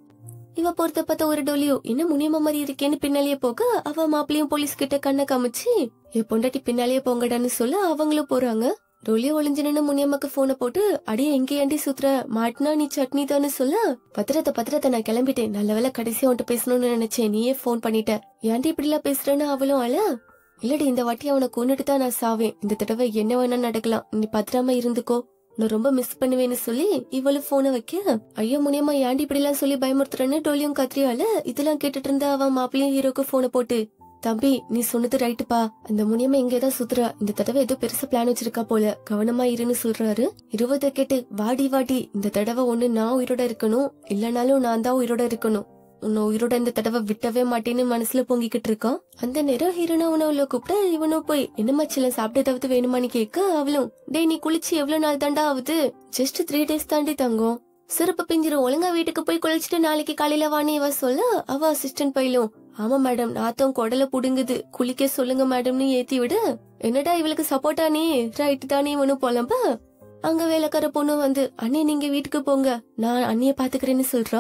இவ பொறுத்த பார்த்த ஒரு டோலியோ என்ன முனியம்மா மாதிரி இருக்கேன்னு பின்னாலேயே போக அவ மாப்பிளையும் போலீஸ் கிட்ட கண்ணை காமிச்சு என் பொண்டாட்டி பின்னாலேயே போங்கடான்னு சொல்ல அவங்களும் போறாங்க டோலியோ ஒளிஞ்சுன்னு முனியம்மாக்கு போனை போட்டு அடியே எங்க ஏண்டி சுத்துற மாட்டினா நீ சட்னி தானு சொல்ல பத்திரத்தை பத்திரத்தை நான் கிளம்பிட்டேன் நல்ல வேலை கடைசியா உன்ட்ட பேசணும்னு நினைச்சேன் நீயே போன் பண்ணிட்ட ஏன்டி இப்படி எல்லாம் பேசுறேன்னு அவளும் அழ இல்லடி இந்த வாட்டி அவனை கொண்டுட்டு தான் நான் சாவேன் இந்த தடவை என்ன வேணா நடக்கலாம் நீ பத்திரமா இருந்துக்கோ நான் ரொம்ப மிஸ் பண்ணுவேன்னு சொல்லி இவளும் போனை வைக்க ஐயோ முனியம்மா ஏன்டி இப்படி எல்லாம் சொல்லி பயமுறுத்துறேன்னு டோலியும் கத்திரியால இதெல்லாம் கேட்டுட்டு இருந்தா அவன் மாப்பிளையும் ஹீரோக்கு போனை போட்டு தம்பி நீ சொன்னது ரைட்டுப்பா அந்த முனியம்மா இங்கதான் சுத்துறா இந்த தடவை ஏதோ பெருசா பிளான் வச்சிருக்கா போல கவனமா இருன்னு சொல்றாரு இருபதை கேட்டு வாடி வாடி இந்த தடவை ஒண்ணு நான் உயிரோட இருக்கணும் இல்லனாலும் நான் தான் உயிரோட இருக்கணும் உன்னை உயிரோட இந்த தடவை விட்டவே மாட்டேன்னு மனசுல பொங்கிக்கிட்டு இருக்கான் அந்த நேரம் ஹீரோனா உணவுல கூப்பிட்ட இவனும் போய் என்னம்மா சில சாப்பிட்டு ஏதாவது வேணுமான்னு கேட்க அவளும் டேய் நீ குளிச்சு எவ்வளவு நாள் தாண்டா ஆகுது ஜஸ்ட் த்ரீ டேஸ் தாண்டி தங்கும் சிறப்பு பிஞ்சிரும் ஒழுங்கா வீட்டுக்கு போய் குளிச்சுட்டு நாளைக்கு காலையில வாணி இவ சொல்ல அவ அசிஸ்டன்ட் பையிலும் ஆமா மேடம் நாத்தம் குடல புடுங்குது குளிக்க சொல்லுங்க மேடம்னு ஏத்தி விட என்னடா இவளுக்கு சப்போர்ட்டா நீ ரைட் தானே இவனும் போலம்பா அங்க வேலைக்கார பொண்ணு வந்து அண்ணே நீங்க வீட்டுக்கு போங்க நான் அண்ணிய பாத்துக்கிறேன்னு சொல்றான்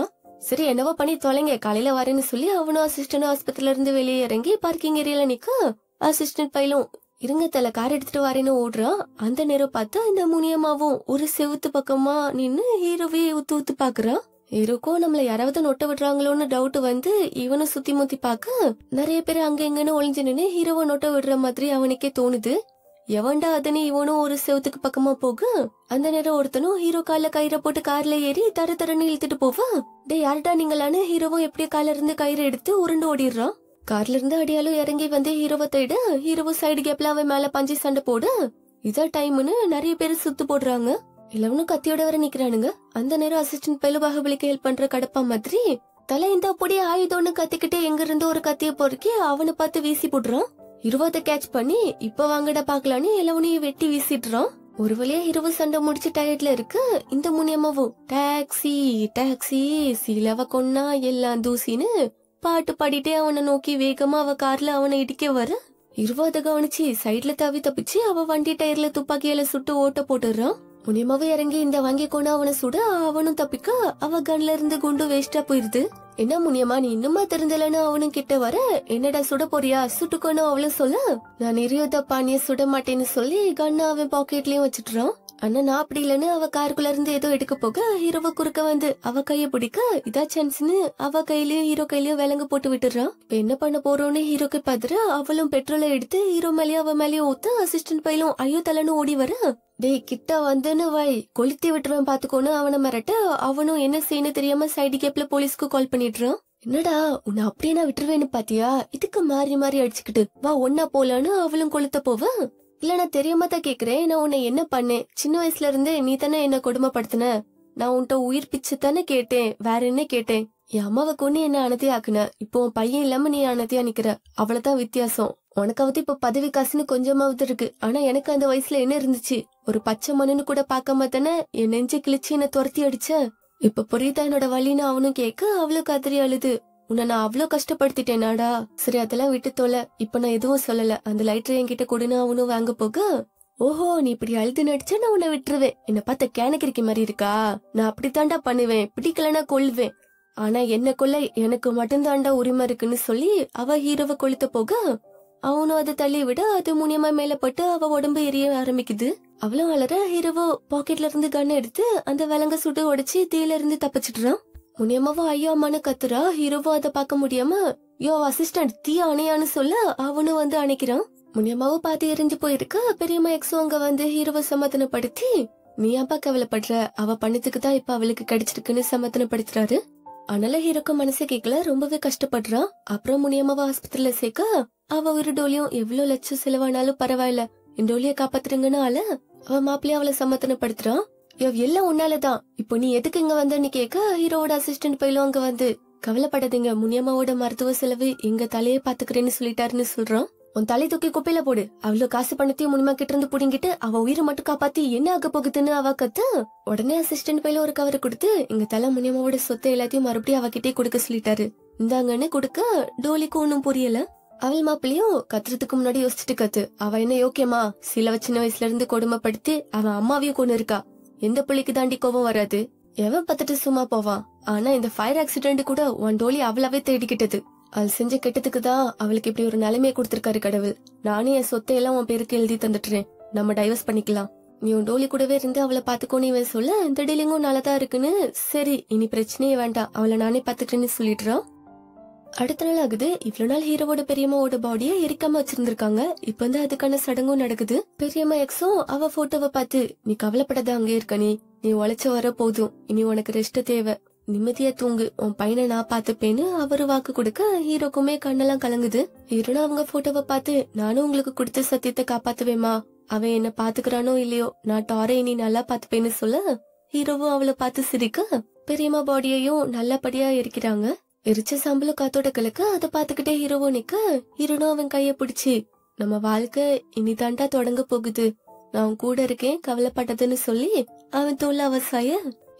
சரி என்னவோ பண்ணி தொலைங்க காலையில வரேன்னு சொல்லி அவனும் அசிஸ்டன்ட் ஆஸ்பத்திரில இருந்து வெளியே இறங்கி பார்க்கிங் ஏரியால நிக்க அசிஸ்டன்ட் பையலும் இருங்க தல கார் எடுத்துட்டு வரேன்னு ஓடுறான் அந்த நேரம் பார்த்தா இந்த முனியமாவும் ஒரு செவுத்து பக்கமா நின்னு ஹீரோவே ஊத்து ஊத்து பாக்குறான் ஹீரோக்கும் நம்மள யாராவது நொட்ட விடுறாங்களோன்னு டவுட் வந்து இவனும் சுத்தி முத்தி பார்க்க நிறைய பேர் அங்க எங்கன்னு ஒளிஞ்சு நின்னு ஹீரோவை நொட்ட விடுற மாதிரி அவனுக்கே தோணுது எவன்டா அதனே இவனும் ஒரு செவத்துக்கு பக்கமா போக அந்த நேரம் ஒருத்தனும் ஹீரோ கால கயிறை போட்டு கார்ல ஏறி தர தரன்னு இழுத்துட்டு போவான் டே யார்டா நீங்களான்னு ஹீரோவும் எப்படியோ கால இருந்து கயிறு எடுத்து உருண்டு ஓடிடுறான் கார்ல இருந்து அடியாலும் இறங்கி வந்து ஹீரோவை தேட ஹீரோவும் சைடு கேப்ல அவன் மேல பஞ்சு சண்டை போட இதான் டைம்னு நிறைய பேர் சுத்து போடுறாங்க இளவனும் கத்தியோட வர நிக்கிறானுங்க அந்த நேரம் அசிஸ்டன்ட் பயிலு பாகுபலிக்கு ஹெல்ப் பண்ற கடப்பா மாதிரி தலை இந்த பொடி ஆயுதம்னு கத்திக்கிட்டு எங்க இருந்து ஒரு கத்திய பொறுக்கி அவனை பார்த்து வீசி போடுறான் இருபத கேட்ச் பண்ணி இப்ப வாங்கடா பாக்கலான்னு இளவனையும் வெட்டி வீசிடுறான் ஒரு வழியா இரவு சண்டை முடிச்சு டயர்ட்ல இருக்கு இந்த முனியம்மாவும் டாக்ஸி டாக்ஸி சீலவ கொன்னா எல்லாம் தூசின்னு பாட்டு பாடிட்டே அவனை நோக்கி வேகமா அவ கார்ல அவனை இடிக்க வர இருவாத கவனிச்சு சைட்ல தவி தப்பிச்சு அவ வண்டி டயர்ல துப்பாக்கியால சுட்டு ஓட்ட போட்டுறான் முனியமாவும் இறங்கி இந்த வாங்கி கொண்டு அவனை சுட அவனும் தப்பிக்க அவ கன்ல இருந்து குண்டு வேஸ்டா போயிருது என்ன முனியமா நீ இன்னுமா தெரிஞ்சலன்னு அவனும் கிட்ட வர என்னடா சுட போறியா சுட்டுக்கோன்னு அவளும் சொல்ல நான் எரியோத பானிய சுட மாட்டேன்னு சொல்லி கண்ணை அவன் பாக்கெட்லயும் வச்சுட்டுறான் ஆனா நான் அப்படி இல்லன்னு அவ காருக்குள்ள இருந்து ஏதோ எடுக்க போக ஹீரோவை குறுக்க வந்து அவ கைய பிடிக்க இதா சான்ஸ்னு அவ கையிலயும் ஹீரோ கையிலயும் விலங்கு போட்டு விட்டுறான் இப்ப என்ன பண்ண போறோம்னு ஹீரோக்கு பாத்துற அவளும் பெட்ரோலை எடுத்து ஹீரோ மேலயும் அவ மேலயும் ஊத்த அசிஸ்டன்ட் பையலும் ஐயோ தலைன்னு ஓடி வர டேய் கிட்ட வந்துன்னு வை கொளுத்தி விட்டுருவேன் பாத்துக்கோன்னு அவனை மிரட்ட அவனும் என்ன செய்யணும் தெரியாம சைடு கேப்ல போலீஸ்க்கு கால் பண்ணிடுறான் என்னடா உன்னை அப்படியே நான் விட்டுருவேன்னு பாத்தியா இதுக்கு மாறி மாறி அடிச்சுக்கிட்டு வா ஒன்னா போலான்னு அவளும் கொளுத்த போவ இல்ல நான் தெரியாம தான் கேக்குறேன் நான் உன்னை என்ன பண்ணேன் சின்ன வயசுல இருந்தே நீ தானே என்ன கொடுமைப்படுத்தின நான் உன்கிட்ட உயிர் பிச்சு தானே கேட்டேன் வேற என்ன கேட்டேன் என் அம்மாவை கொண்டு என்ன அனதியா ஆக்குன இப்போ உன் பையன் இல்லாம நீ அனதியா நிக்கிற அவ்வளவுதான் வித்தியாசம் உனக்காவது இப்ப பதவி காசுன்னு கொஞ்சமாவது இருக்கு ஆனா எனக்கு அந்த வயசுல என்ன இருந்துச்சு ஒரு பச்சை மண்ணுன்னு கூட பார்க்காம தானே என் நெஞ்சை கிழிச்சு என்ன துரத்தி அடிச்ச இப்ப புரியுதா என்னோட வழின்னு அவனும் கேட்க அவ்வளவு கதறி அழுது உன்னை நான் அவ்வளவு கஷ்டப்படுத்திட்டேனாடா சரி அதெல்லாம் விட்டு தொலை இப்ப நான் எதுவும் சொல்லல அந்த லைட்டர் என்கிட்ட கொடுன்னு அவனும் வாங்க போக ஓஹோ நீ இப்படி அழுது நடிச்சா நான் உன்னை விட்டுருவேன் என்ன பார்த்த கேனக்கிரிக்க மாதிரி இருக்கா நான் அப்படித்தாண்டா பண்ணுவேன் பிடிக்கலனா கொள்வேன் ஆனா என்ன கொல்ல எனக்கு மட்டும்தாண்டா உரிமை இருக்குன்னு சொல்லி அவ ஹீரோவை கொளுத்த போக அவனும் அதை தள்ளி விட அது முனியமா மேல பட்டு அவ உடம்பு எரிய ஆரம்பிக்குது அவளும் அலற ஹீரோவோ பாக்கெட்ல இருந்து கன் எடுத்து அந்த விலங்க சுட்டு உடைச்சு தீயில இருந்து தப்பிச்சிடுறான் முனியமாவும் ஐயோ அம்மான்னு கத்துறா ஹீரோவோ அதை பார்க்க முடியாம யோ அசிஸ்டன்ட் தீ அணையான்னு சொல்ல அவனும் வந்து அணைக்கிறான் முனியமாவும் பாதி எரிஞ்சு போயிருக்க பெரியம்மா எக்ஸோ அங்க வந்து ஹீரோவை சமாதானப்படுத்தி நீ அப்பா கவலைப்படுற அவ பண்ணதுக்கு தான் இப்ப அவளுக்கு கிடைச்சிருக்குன்னு சமாதானப்படுத்துறாரு ஆனால ஹீரோக்கு மனசு கேட்கல ரொம்பவே கஷ்டப்படுறான் அப்புறம் முனியம்மாவை ஆஸ்பத்திரியில சேர்க்க அவ ஒரு டோலியும் எவ்வளவு லட்சம் செலவானாலும் பரவாயில்ல இந்த டோலிய காப்பாத்துறீங்கன்னு ஆள அவ மாப்பிள்ளைய அவளை சமாதானப்படுத்துறான் யவ் எல்லாம் உன்னாலதான் இப்போ நீ எதுக்கு இங்க வந்தன்னு கேட்க ஹீரோவோட அசிஸ்டன்ட் பயிலும் அங்க வந்து கவலைப்படாதீங்க முனியம்மாவோட மருத்துவ செலவு எங்க தலையே பாத்துக்கிறேன்னு சொல்லிட்டாருன்னு சொல்றான் உன் தலை தூக்கி குப்பையில போடு அவ்வளவு காசு பணத்தையும் முனிமா கிட்ட இருந்து புடிங்கிட்டு அவ உயிரை மட்டும் காப்பாத்தி என்ன ஆக போகுதுன்னு அவ கத்து உடனே அசிஸ்டன்ட் பையில ஒரு கவர் கொடுத்து எங்க தலை முனியம்மாவோட சொத்தை எல்லாத்தையும் மறுபடியும் அவகிட்டே கொடுக்க சொல்லிட்டாரு இந்தாங்கன்னு கொடுக்க டோலிக்கு ஒன்னும் புரியல அவள் மாப்பிளையும் கத்துறதுக்கு முன்னாடி யோசிச்சுட்டு கத்து அவ என்ன யோக்கியமா சில சின்ன வயசுல இருந்து கொடுமைப்படுத்தி அவன் அம்மாவையும் கொண்டு இருக்கா எந்த பிள்ளைக்கு தாண்டி கோவம் வராது எவன் பத்துட்டு சும்மா போவான் ஆனா இந்த ஃபயர் ஆக்சிடென்ட் கூட உன் டோலி அவளாவே தேடிக்கிட்டது அவள் செஞ்ச கெட்டதுக்கு தான் அவளுக்கு இப்படி ஒரு நிலைமையை கொடுத்திருக்காரு கடவுள் நானே என் சொத்தை எல்லாம் உன் பேருக்கு எழுதி தந்துட்டுறேன் நம்ம டைவர்ஸ் பண்ணிக்கலாம் நீ உன் டோலி கூடவே இருந்து அவளை பாத்துக்கோன்னு இவன் சொல்ல இந்த டீலிங்கும் நல்லதா இருக்குன்னு சரி இனி பிரச்சனையே வேண்டாம் அவளை நானே பாத்துக்கிறேன்னு சொல்லிடுறான் அடுத்த நாள் ஆகுது இவ்வளவு நாள் ஹீரோவோட பெரியம்மாவோட பாடிய எரிக்காம வச்சிருந்திருக்காங்க இப்ப வந்து அதுக்கான சடங்கும் நடக்குது பெரியம்மா எக்ஸும் அவ போட்டோவை பார்த்து நீ கவலைப்படாத அங்கே இருக்க நீ நீ உழைச்ச வர போதும் இனி உனக்கு ரெஸ்ட் தேவை நிம்மதியா தூங்கு உன் பையனை நான் பாத்துப்பேன்னு அவரு வாக்கு கொடுக்க ஹீரோக்குமே கண்ணெல்லாம் கலங்குது ஹீரோனா அவங்க போட்டோவை பார்த்து நானும் உங்களுக்கு கொடுத்த சத்தியத்தை காப்பாத்துவேமா அவன் என்ன பாத்துக்கிறானோ இல்லையோ நான் டாரை நீ நல்லா பாத்துப்பேன்னு சொல்ல ஹீரோவும் அவளை பார்த்து சிரிக்க பெரியம்மா பாடியையும் நல்லபடியா எரிக்கிறாங்க எரிச்ச சம்பளம் காத்தோட கலக்க அதை பாத்துக்கிட்டே ஹீரோவோ நிக்க ஹீரோனும் அவன் கைய பிடிச்சு நம்ம வாழ்க்கை இனிதாண்டா தொடங்க போகுது நான் உன் கூட இருக்கேன் கவலைப்பட்டதுன்னு சொல்லி அவன் தோல்ல அவ சாய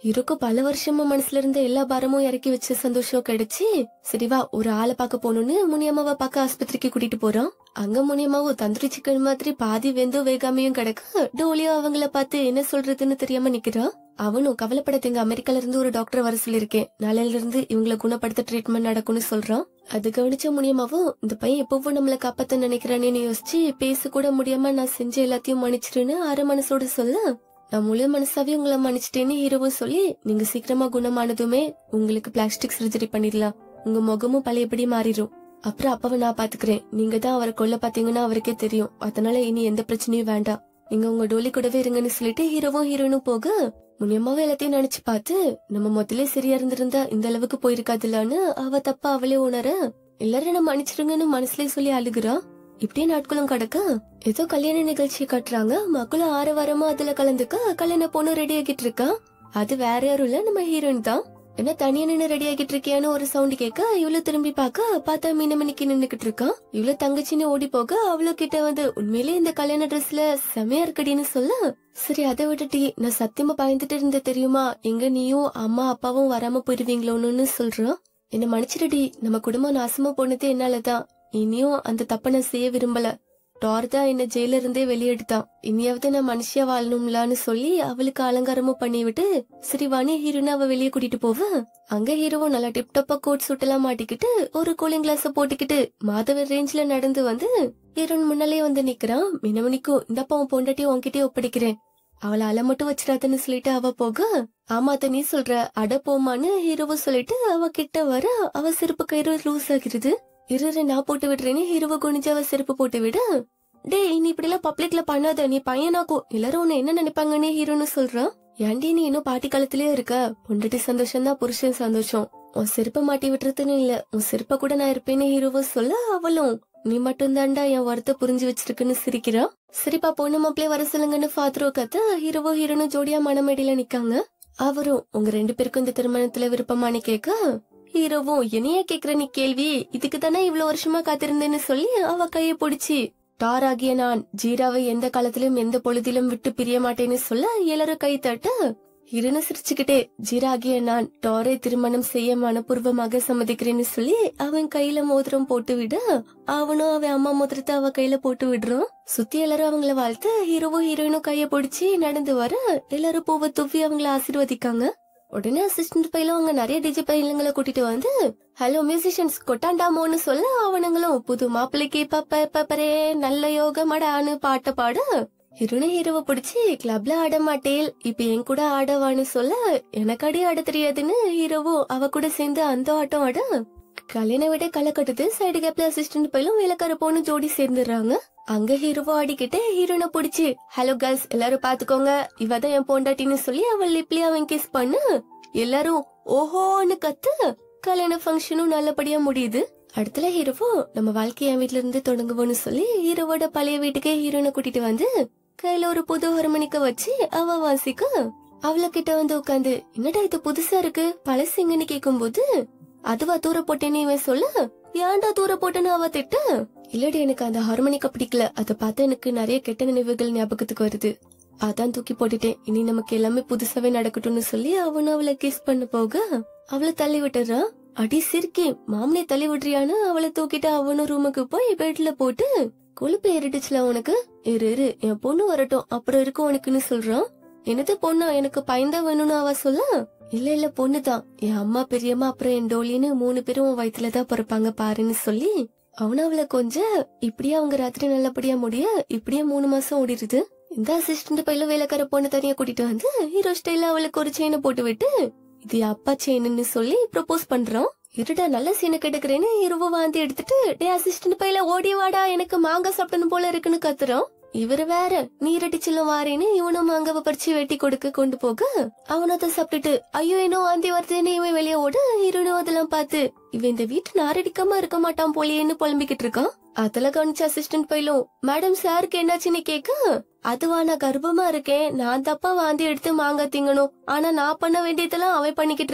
இருக்கும் பல வருஷமா மனசுல இருந்த எல்லா பாரமும் இறக்கி வச்ச சந்தோஷம் கிடைச்சு சரி வா ஒரு ஆளை பார்க்க போகணும்னு முனியம்மாவை பார்க்க ஆஸ்பத்திரிக்கு கூட்டிட்டு போறோம் அங்க முனியம்மாவும் தந்தூரி சிக்கன் மாதிரி பாதி வெந்தும் வேகாமையும் கிடக்கு டோலியும் அவங்கள பார்த்து என்ன சொல்றதுன்னு தெரியாம நிக்கிறான் அவனும் கவலைப்படாதீங்க அமெரிக்கால இருந்து ஒரு டாக்டர் வர சொல்லியிருக்கேன் நாளையில இருந்து இவங்களை குணப்படுத்த ட்ரீட்மெண்ட் நடக்கும்னு சொல்றான் அது கவனிச்ச முனியமாவும் இந்த பையன் எப்பவும் நம்மள காப்பாத்த நினைக்கிறானேன்னு யோசிச்சு பேச கூட முடியாம நான் செஞ்ச எல்லாத்தையும் மன்னிச்சிருன்னு அரை மனசோட சொல்ல நான் முழு மனசாவே உங்களை மன்னிச்சிட்டேன்னு ஹீரோவும் சொல்லி நீங்க சீக்கிரமா குணமானதுமே உங்களுக்கு பிளாஸ்டிக் சர்ஜரி பண்ணிடலாம் உங்க முகமும் பழையபடி மாறிடும் அப்புறம் அப்பாவை நான் பாத்துக்கிறேன் நீங்க தான் அவரை கொல்ல பாத்தீங்கன்னா அவருக்கே தெரியும் அதனால இனி எந்த பிரச்சனையும் வேண்டாம் நீங்க உங்க டோலி கூடவே இருங்கன்னு சொல்லிட்டு ஹீரோவும் ஹீரோனும் போக முனியம்மாவும் எல்லாத்தையும் நினைச்சு பார்த்து நம்ம முதல்ல சரியா இருந்திருந்தா இந்த அளவுக்கு போயிருக்காதுலான்னு அவ தப்பா அவளே உணர எல்லாரும் என்ன மன்னிச்சிருங்கன்னு மனசுலயே சொல்லி அழுகுறா இப்படியே நாட்களும் கிடக்க ஏதோ கல்யாண நிகழ்ச்சி கட்டுறாங்க மக்களும் ஆறு வாரமா அதுல கலந்துக்க கல்யாண பொண்ணு ரெடி ஆகிட்டு இருக்கா அது வேற யாரும் இல்ல நம்ம ஹீரோயின் தான் என்ன தனியா நின்னு ரெடி ஆகிட்டு இருக்கியான்னு ஒரு சவுண்ட் கேட்க இவ்வளவு திரும்பி பார்க்க பார்த்தா மீனமணிக்கு நின்னுகிட்டு இருக்கான் இவ்வளவு தங்கச்சின்னு ஓடி போக அவ்வளவு கிட்ட வந்து உண்மையிலேயே இந்த கல்யாண ட்ரெஸ்ல செமையா இருக்கடின்னு சொல்ல சரி அதை விட்டுட்டி நான் சத்தியமா பயந்துட்டு இருந்த தெரியுமா எங்க நீயும் அம்மா அப்பாவும் வராம போயிருவீங்களோன்னு சொல்றான் என்ன மன்னிச்சிடுடி நம்ம குடும்பம் நாசமா போனதே என்னாலதான் இனியும் அந்த தப்ப நான் செய்ய விரும்பல டார் தான் என்ன ஜெயில இருந்தே வெளியெடுத்தான் இனியாவது நான் மனுஷியா வாழணும்லான்னு சொல்லி அவளுக்கு அலங்காரமும் பண்ணி விட்டு சரி வாணி ஹீரோன்னு அவ வெளியே கூட்டிட்டு போவ அங்க ஹீரோவும் நல்லா டிப்டப்பா கோட் சூட் எல்லாம் மாட்டிக்கிட்டு ஒரு கூலிங் கிளாஸ போட்டுக்கிட்டு மாதவர் ரேஞ்ச்ல நடந்து வந்து ஹீரோன் முன்னாலே வந்து நிக்கிறான் மினமணிக்கும் இந்தப்பா உன் பொண்டாட்டியும் உன்கிட்டயே ஒப்படைக்கிறேன் அவளை அலை மட்டும் வச்சிடாதன்னு சொல்லிட்டு அவ போக ஆமா அத நீ சொல்ற அட போமான்னு ஹீரோவை சொல்லிட்டு அவ கிட்ட வர அவ செருப்பு கயிறு லூஸ் ஆகிறது இரு இரு, நான் போட்டு விடுறேன்னு ஹீரோவை குனிஞ்சு அவ செருப்பு போட்டு விட டேய் நீ இப்படி எல்லாம் பப்ளிக்ல பண்ணாத நீ பையனாக்கும் எல்லாரும் உன்னை என்ன நினைப்பாங்கன்னு ஹீரோன்னு சொல்றான் ஏன்டி நீ இன்னும் பாட்டி காலத்திலே இருக்க பொண்டாட்டி சந்தோஷம் தான் புருஷன் சந்தோஷம் உன் செருப்பை மாட்டி விட்டுறதுன்னு இல்ல உன் செருப்ப கூட நான் இருப்பேன்னு ஹீரோவை சொல்ல அவளும் நீ மட்டும் தாண்டா என் வரத்தை புரிஞ்சு வச்சிருக்குன்னு சிரிக்கிறா சரிப்பா பொண்ணு மாப்பிளே வர சொல்லுங்கன்னு ஃபாதரோ கத்த ஹீரோவோ ஹீரோனும் ஜோடியா மனமேடியில நிக்காங்க அவரும் உங்க ரெண்டு பேருக்கும் இந்த திருமணத்துல விருப்பமானு கேட்க ஹீரோவும் என்னையா கேக்குற நீ கேள்வி இதுக்கு தானே இவ்வளவு வருஷமா காத்திருந்தேன்னு சொல்லி அவ கைய பிடிச்சி டார் ஆகிய நான் ஜீராவை எந்த காலத்திலும் எந்த பொழுதிலும் விட்டு பிரிய மாட்டேன்னு சொல்ல எல்லாரும் கை தட்ட இருன்னு சிரிச்சுக்கிட்டே ஜீராகிய நான் டாரை திருமணம் செய்ய மனப்பூர்வமாக சம்மதிக்கிறேன்னு சொல்லி அவன் கையில மோதிரம் போட்டு விட அவனும் அவன் அம்மா மோதிரத்தை அவ கையில போட்டு விடுறான் சுத்தி எல்லாரும் அவங்கள வாழ்த்து ஹீரோவும் ஹீரோயினும் கைய பிடிச்சி நடந்து வர எல்லாரும் பூவை துப்பி அவங்கள ஆசீர்வதிக்காங்க உடனே அசிஸ்டன்ட் பையில அவங்க நிறைய டிஜி பையன்களை கூட்டிட்டு வந்து ஹலோ மியூசிஷியன்ஸ் கொட்டாண்டாமோன்னு சொல்ல அவனுங்களும் புது மாப்பிள்ளைக்கு பப்ப பப்பரே நல்ல யோகமடான்னு பாட்ட பாட ஹீரோனை ஹீரோவை பிடிச்சி கிளப்ல ஆட மாட்டேல் இப்ப என் கூட ஆடவான்னு சொல்ல எனக்கு அடி ஆட தெரியாதுன்னு ஹீரோவும் அவ கூட சேர்ந்து அந்த ஆட்டம் ஆட கல்யாண விட களை கட்டுது சைடு கேப்ல அசிஸ்டன்ட் பையிலும் வேலைக்கார பொண்ணு ஜோடி சேர்ந்துடுறாங்க அங்க ஹீரோவோ ஆடிக்கிட்டு ஹீரோனை பிடிச்சி ஹலோ கேர்ள்ஸ் எல்லாரும் பாத்துக்கோங்க இவதான் என் பொண்டாட்டின்னு சொல்லி அவள் லிப்லயே அவன் கிஸ் பண்ணு எல்லாரும் ஓஹோன்னு கத்து கல்யாண ஃபங்க்ஷனும் நல்லபடியா முடியுது அடுத்துல ஹீரோவோ நம்ம வாழ்க்கைய என் வீட்ல இருந்து தொடங்குவோம்னு சொல்லி ஹீரோவோட பழைய வீட்டுக்கே ஹீரோனை கூட்டிட்டு வந்து கையில ஒரு புது ஹார்மோனிக்க வச்சு அவ வாசிக்க அவள கிட்ட வந்து உட்காந்து என்னடா இது புதுசா இருக்கு பழசுங்கன்னு கேக்கும்போது அதுவா தூர போட்டேன்னு இவன் சொல்ல ஏன்டா தூர போட்டேன்னு அவ திட்ட இல்லடி எனக்கு அந்த ஹார்மோனிக்க பிடிக்கல அத பார்த்தா எனக்கு நிறைய கெட்ட நினைவுகள் ஞாபகத்துக்கு வருது அதான் தூக்கி போட்டுட்டேன் இனி நமக்கு எல்லாமே புதுசாவே நடக்கட்டும்னு சொல்லி அவனும் அவளை கிஸ் பண்ண போக அவளை தள்ளி விட்டுறான் அடி சிரிக்கி மாமனே தள்ளி விடுறியான்னு அவளை தூக்கிட்டு அவனும் ரூமுக்கு போய் பெட்ல போட்டு கொழுப்பு ஏறிடுச்சுல உனக்கு இரு இரு என் பொண்ணு வரட்டும் அப்புறம் இருக்கும் உனக்குன்னு சொல்றான் என்னது பொண்ணா எனக்கு பயந்தா வேணும்னு அவ சொல்ல இல்ல இல்ல பொண்ணுதான் என் அம்மா பெரியம்மா அப்புறம் என் டோலின்னு மூணு பேரும் உன் வயிற்றுலதான் பிறப்பாங்க பாருன்னு சொல்லி அவன அவளை கொஞ்சம் இப்படியே அவங்க ராத்திரி நல்லபடியா முடிய இப்படியே மூணு மாசம் ஓடிடுது இந்த அசிஸ்டன்ட் பையில வேலைக்கார பொண்ணு தனியா கூட்டிட்டு வந்து ஹீரோ ஸ்டைல அவளுக்கு ஒரு செயினை போட்டு விட்டு இது என் அப்பா செயின்னு சொல்லி ப்ரொபோஸ் பண்றான் இருடா நல்ல சீனை கெடுக்கிறேன்னு ஹீரோவை வாந்தி எடுத்துட்டு டே அசிஸ்டன்ட் பையில ஓடி வாடா எனக்கு மாங்காய் சாப்பிடணும் போல இருக்குன்னு கத்துறான் இவரு வேற நீரடிச்சிலும் வாரேன்னு இவனும் மாங்காவை பறிச்சு வெட்டி கொடுக்க கொண்டு போக அவனும் அதை சாப்பிட்டுட்டு ஐயோ என்ன வாந்தி வருதுன்னு இவன் வெளியே ஓட ஹீரோனும் அதெல்லாம் பார்த்து இவன் இந்த வீட்டு நாரடிக்காம இருக்க மாட்டான் போலியேன்னு புலம்பிக்கிட்டு இருக்கான் அதுல கவனிச்ச அசிஸ்டன்ட் பையலும் மேடம் சாருக்கு என்னாச்சுன்னு கேட்க அதுவா நான் கர்ப்பமா இருக்கேன் நான் தப்பா வாந்தி எடுத்து மாங்காய் திங்கணும் ஆனா நான் பண்ண வேண்டியதெல்லாம் அவன் பண்ணிக்கிட்டு இருக்கான்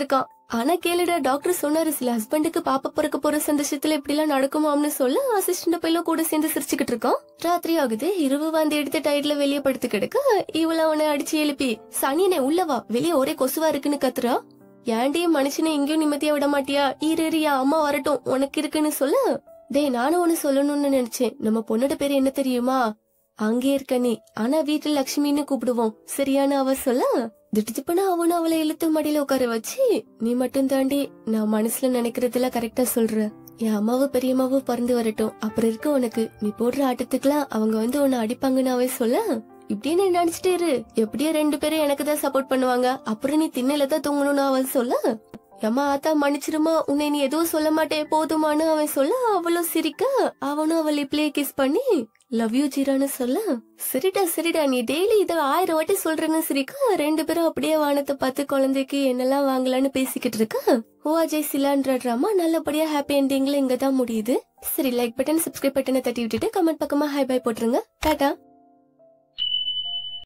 ஆனா கேளுடா டாக்டர் சொன்னாரு சில ஹஸ்பண்டுக்கு பாப்பா பிறக்க போற சந்தோஷத்துல இப்படி எல்லாம் நடக்குமாம்னு சொல்ல அசிஸ்டன்ட் பையலும் கூட சேர்ந்து சிரிச்சுக்கிட்டு இருக்கோம் ராத்திரி ஆகுது இரவு வந்து எடுத்து டயர்ல வெளியே படுத்து கிடக்க இவள அவனை அடிச்சு எழுப்பி சனியனே உள்ளவா வெளியே ஒரே கொசுவா இருக்குன்னு கத்துறா ஏன்டி மனுஷனை எங்கேயும் நிம்மதியா விட மாட்டியா இரு இரு, என் அம்மா வரட்டும் உனக்கு இருக்குன்னு சொல்ல டேய் நானும் ஒண்ணு சொல்லணும்னு நினைச்சேன் நம்ம பொண்ணோட பேரு என்ன தெரியுமா அங்கே இருக்க நீ ஆனா வீட்டுல லக்ஷ்மின்னு கூப்பிடுவோம் சரியான அவ சொல்ல திட்டுச்சுப்பனா அவனும் அவளை இழுத்து மடியில உட்கார வச்சு நீ மட்டும் தாண்டி நான் மனசுல நினைக்கிறதெல்லாம் கரெக்டா சொல்ற என் அம்மாவும் பெரியம்மாவும் பிறந்து வரட்டும் அப்புறம் இருக்க உனக்கு நீ போடுற ஆட்டத்துக்குலாம் அவங்க வந்து உன்னை அடிப்பாங்கன்னு அவ சொல்ல இப்படியே நீ நினைச்சிட்டே இரு எப்படியோ ரெண்டு பேரும் எனக்கு தான் சப்போர்ட் பண்ணுவாங்க அப்புறம் நீ திண்ணையில தான் தூங்கணும்னு அவன் சொல்ல அம்மா ஆத்தா மன்னிச்சிருமா உன்னை நீ எதுவும் சொல்ல மாட்டே போதுமான்னு அவன் சொல்ல அவளும் சிரிக்க அவனும் அவள் இப்படியே கிஸ் பண்ணி லவ் யூ ஜீரான்னு சொல்ல சரிடா சரிடா நீ டெய்லி இத ஆயிரம் வாட்டி சொல்றேன்னு சிரிக்க ரெண்டு பேரும் அப்படியே வானத்தை பார்த்து குழந்தைக்கு என்னெல்லாம் வாங்கலாம்னு பேசிக்கிட்டு இருக்க ஓ அஜய் சிலான்ற ட்ராமா நல்லபடியா ஹாப்பி என்டிங்ல இங்க தான் முடியுது சரி லைக் பட்டன் சப்ஸ்கிரைப் பட்டனை தட்டி விட்டுட்டு கமெண்ட் பக்கமா ஹை பை போட்டுருங்க டாடா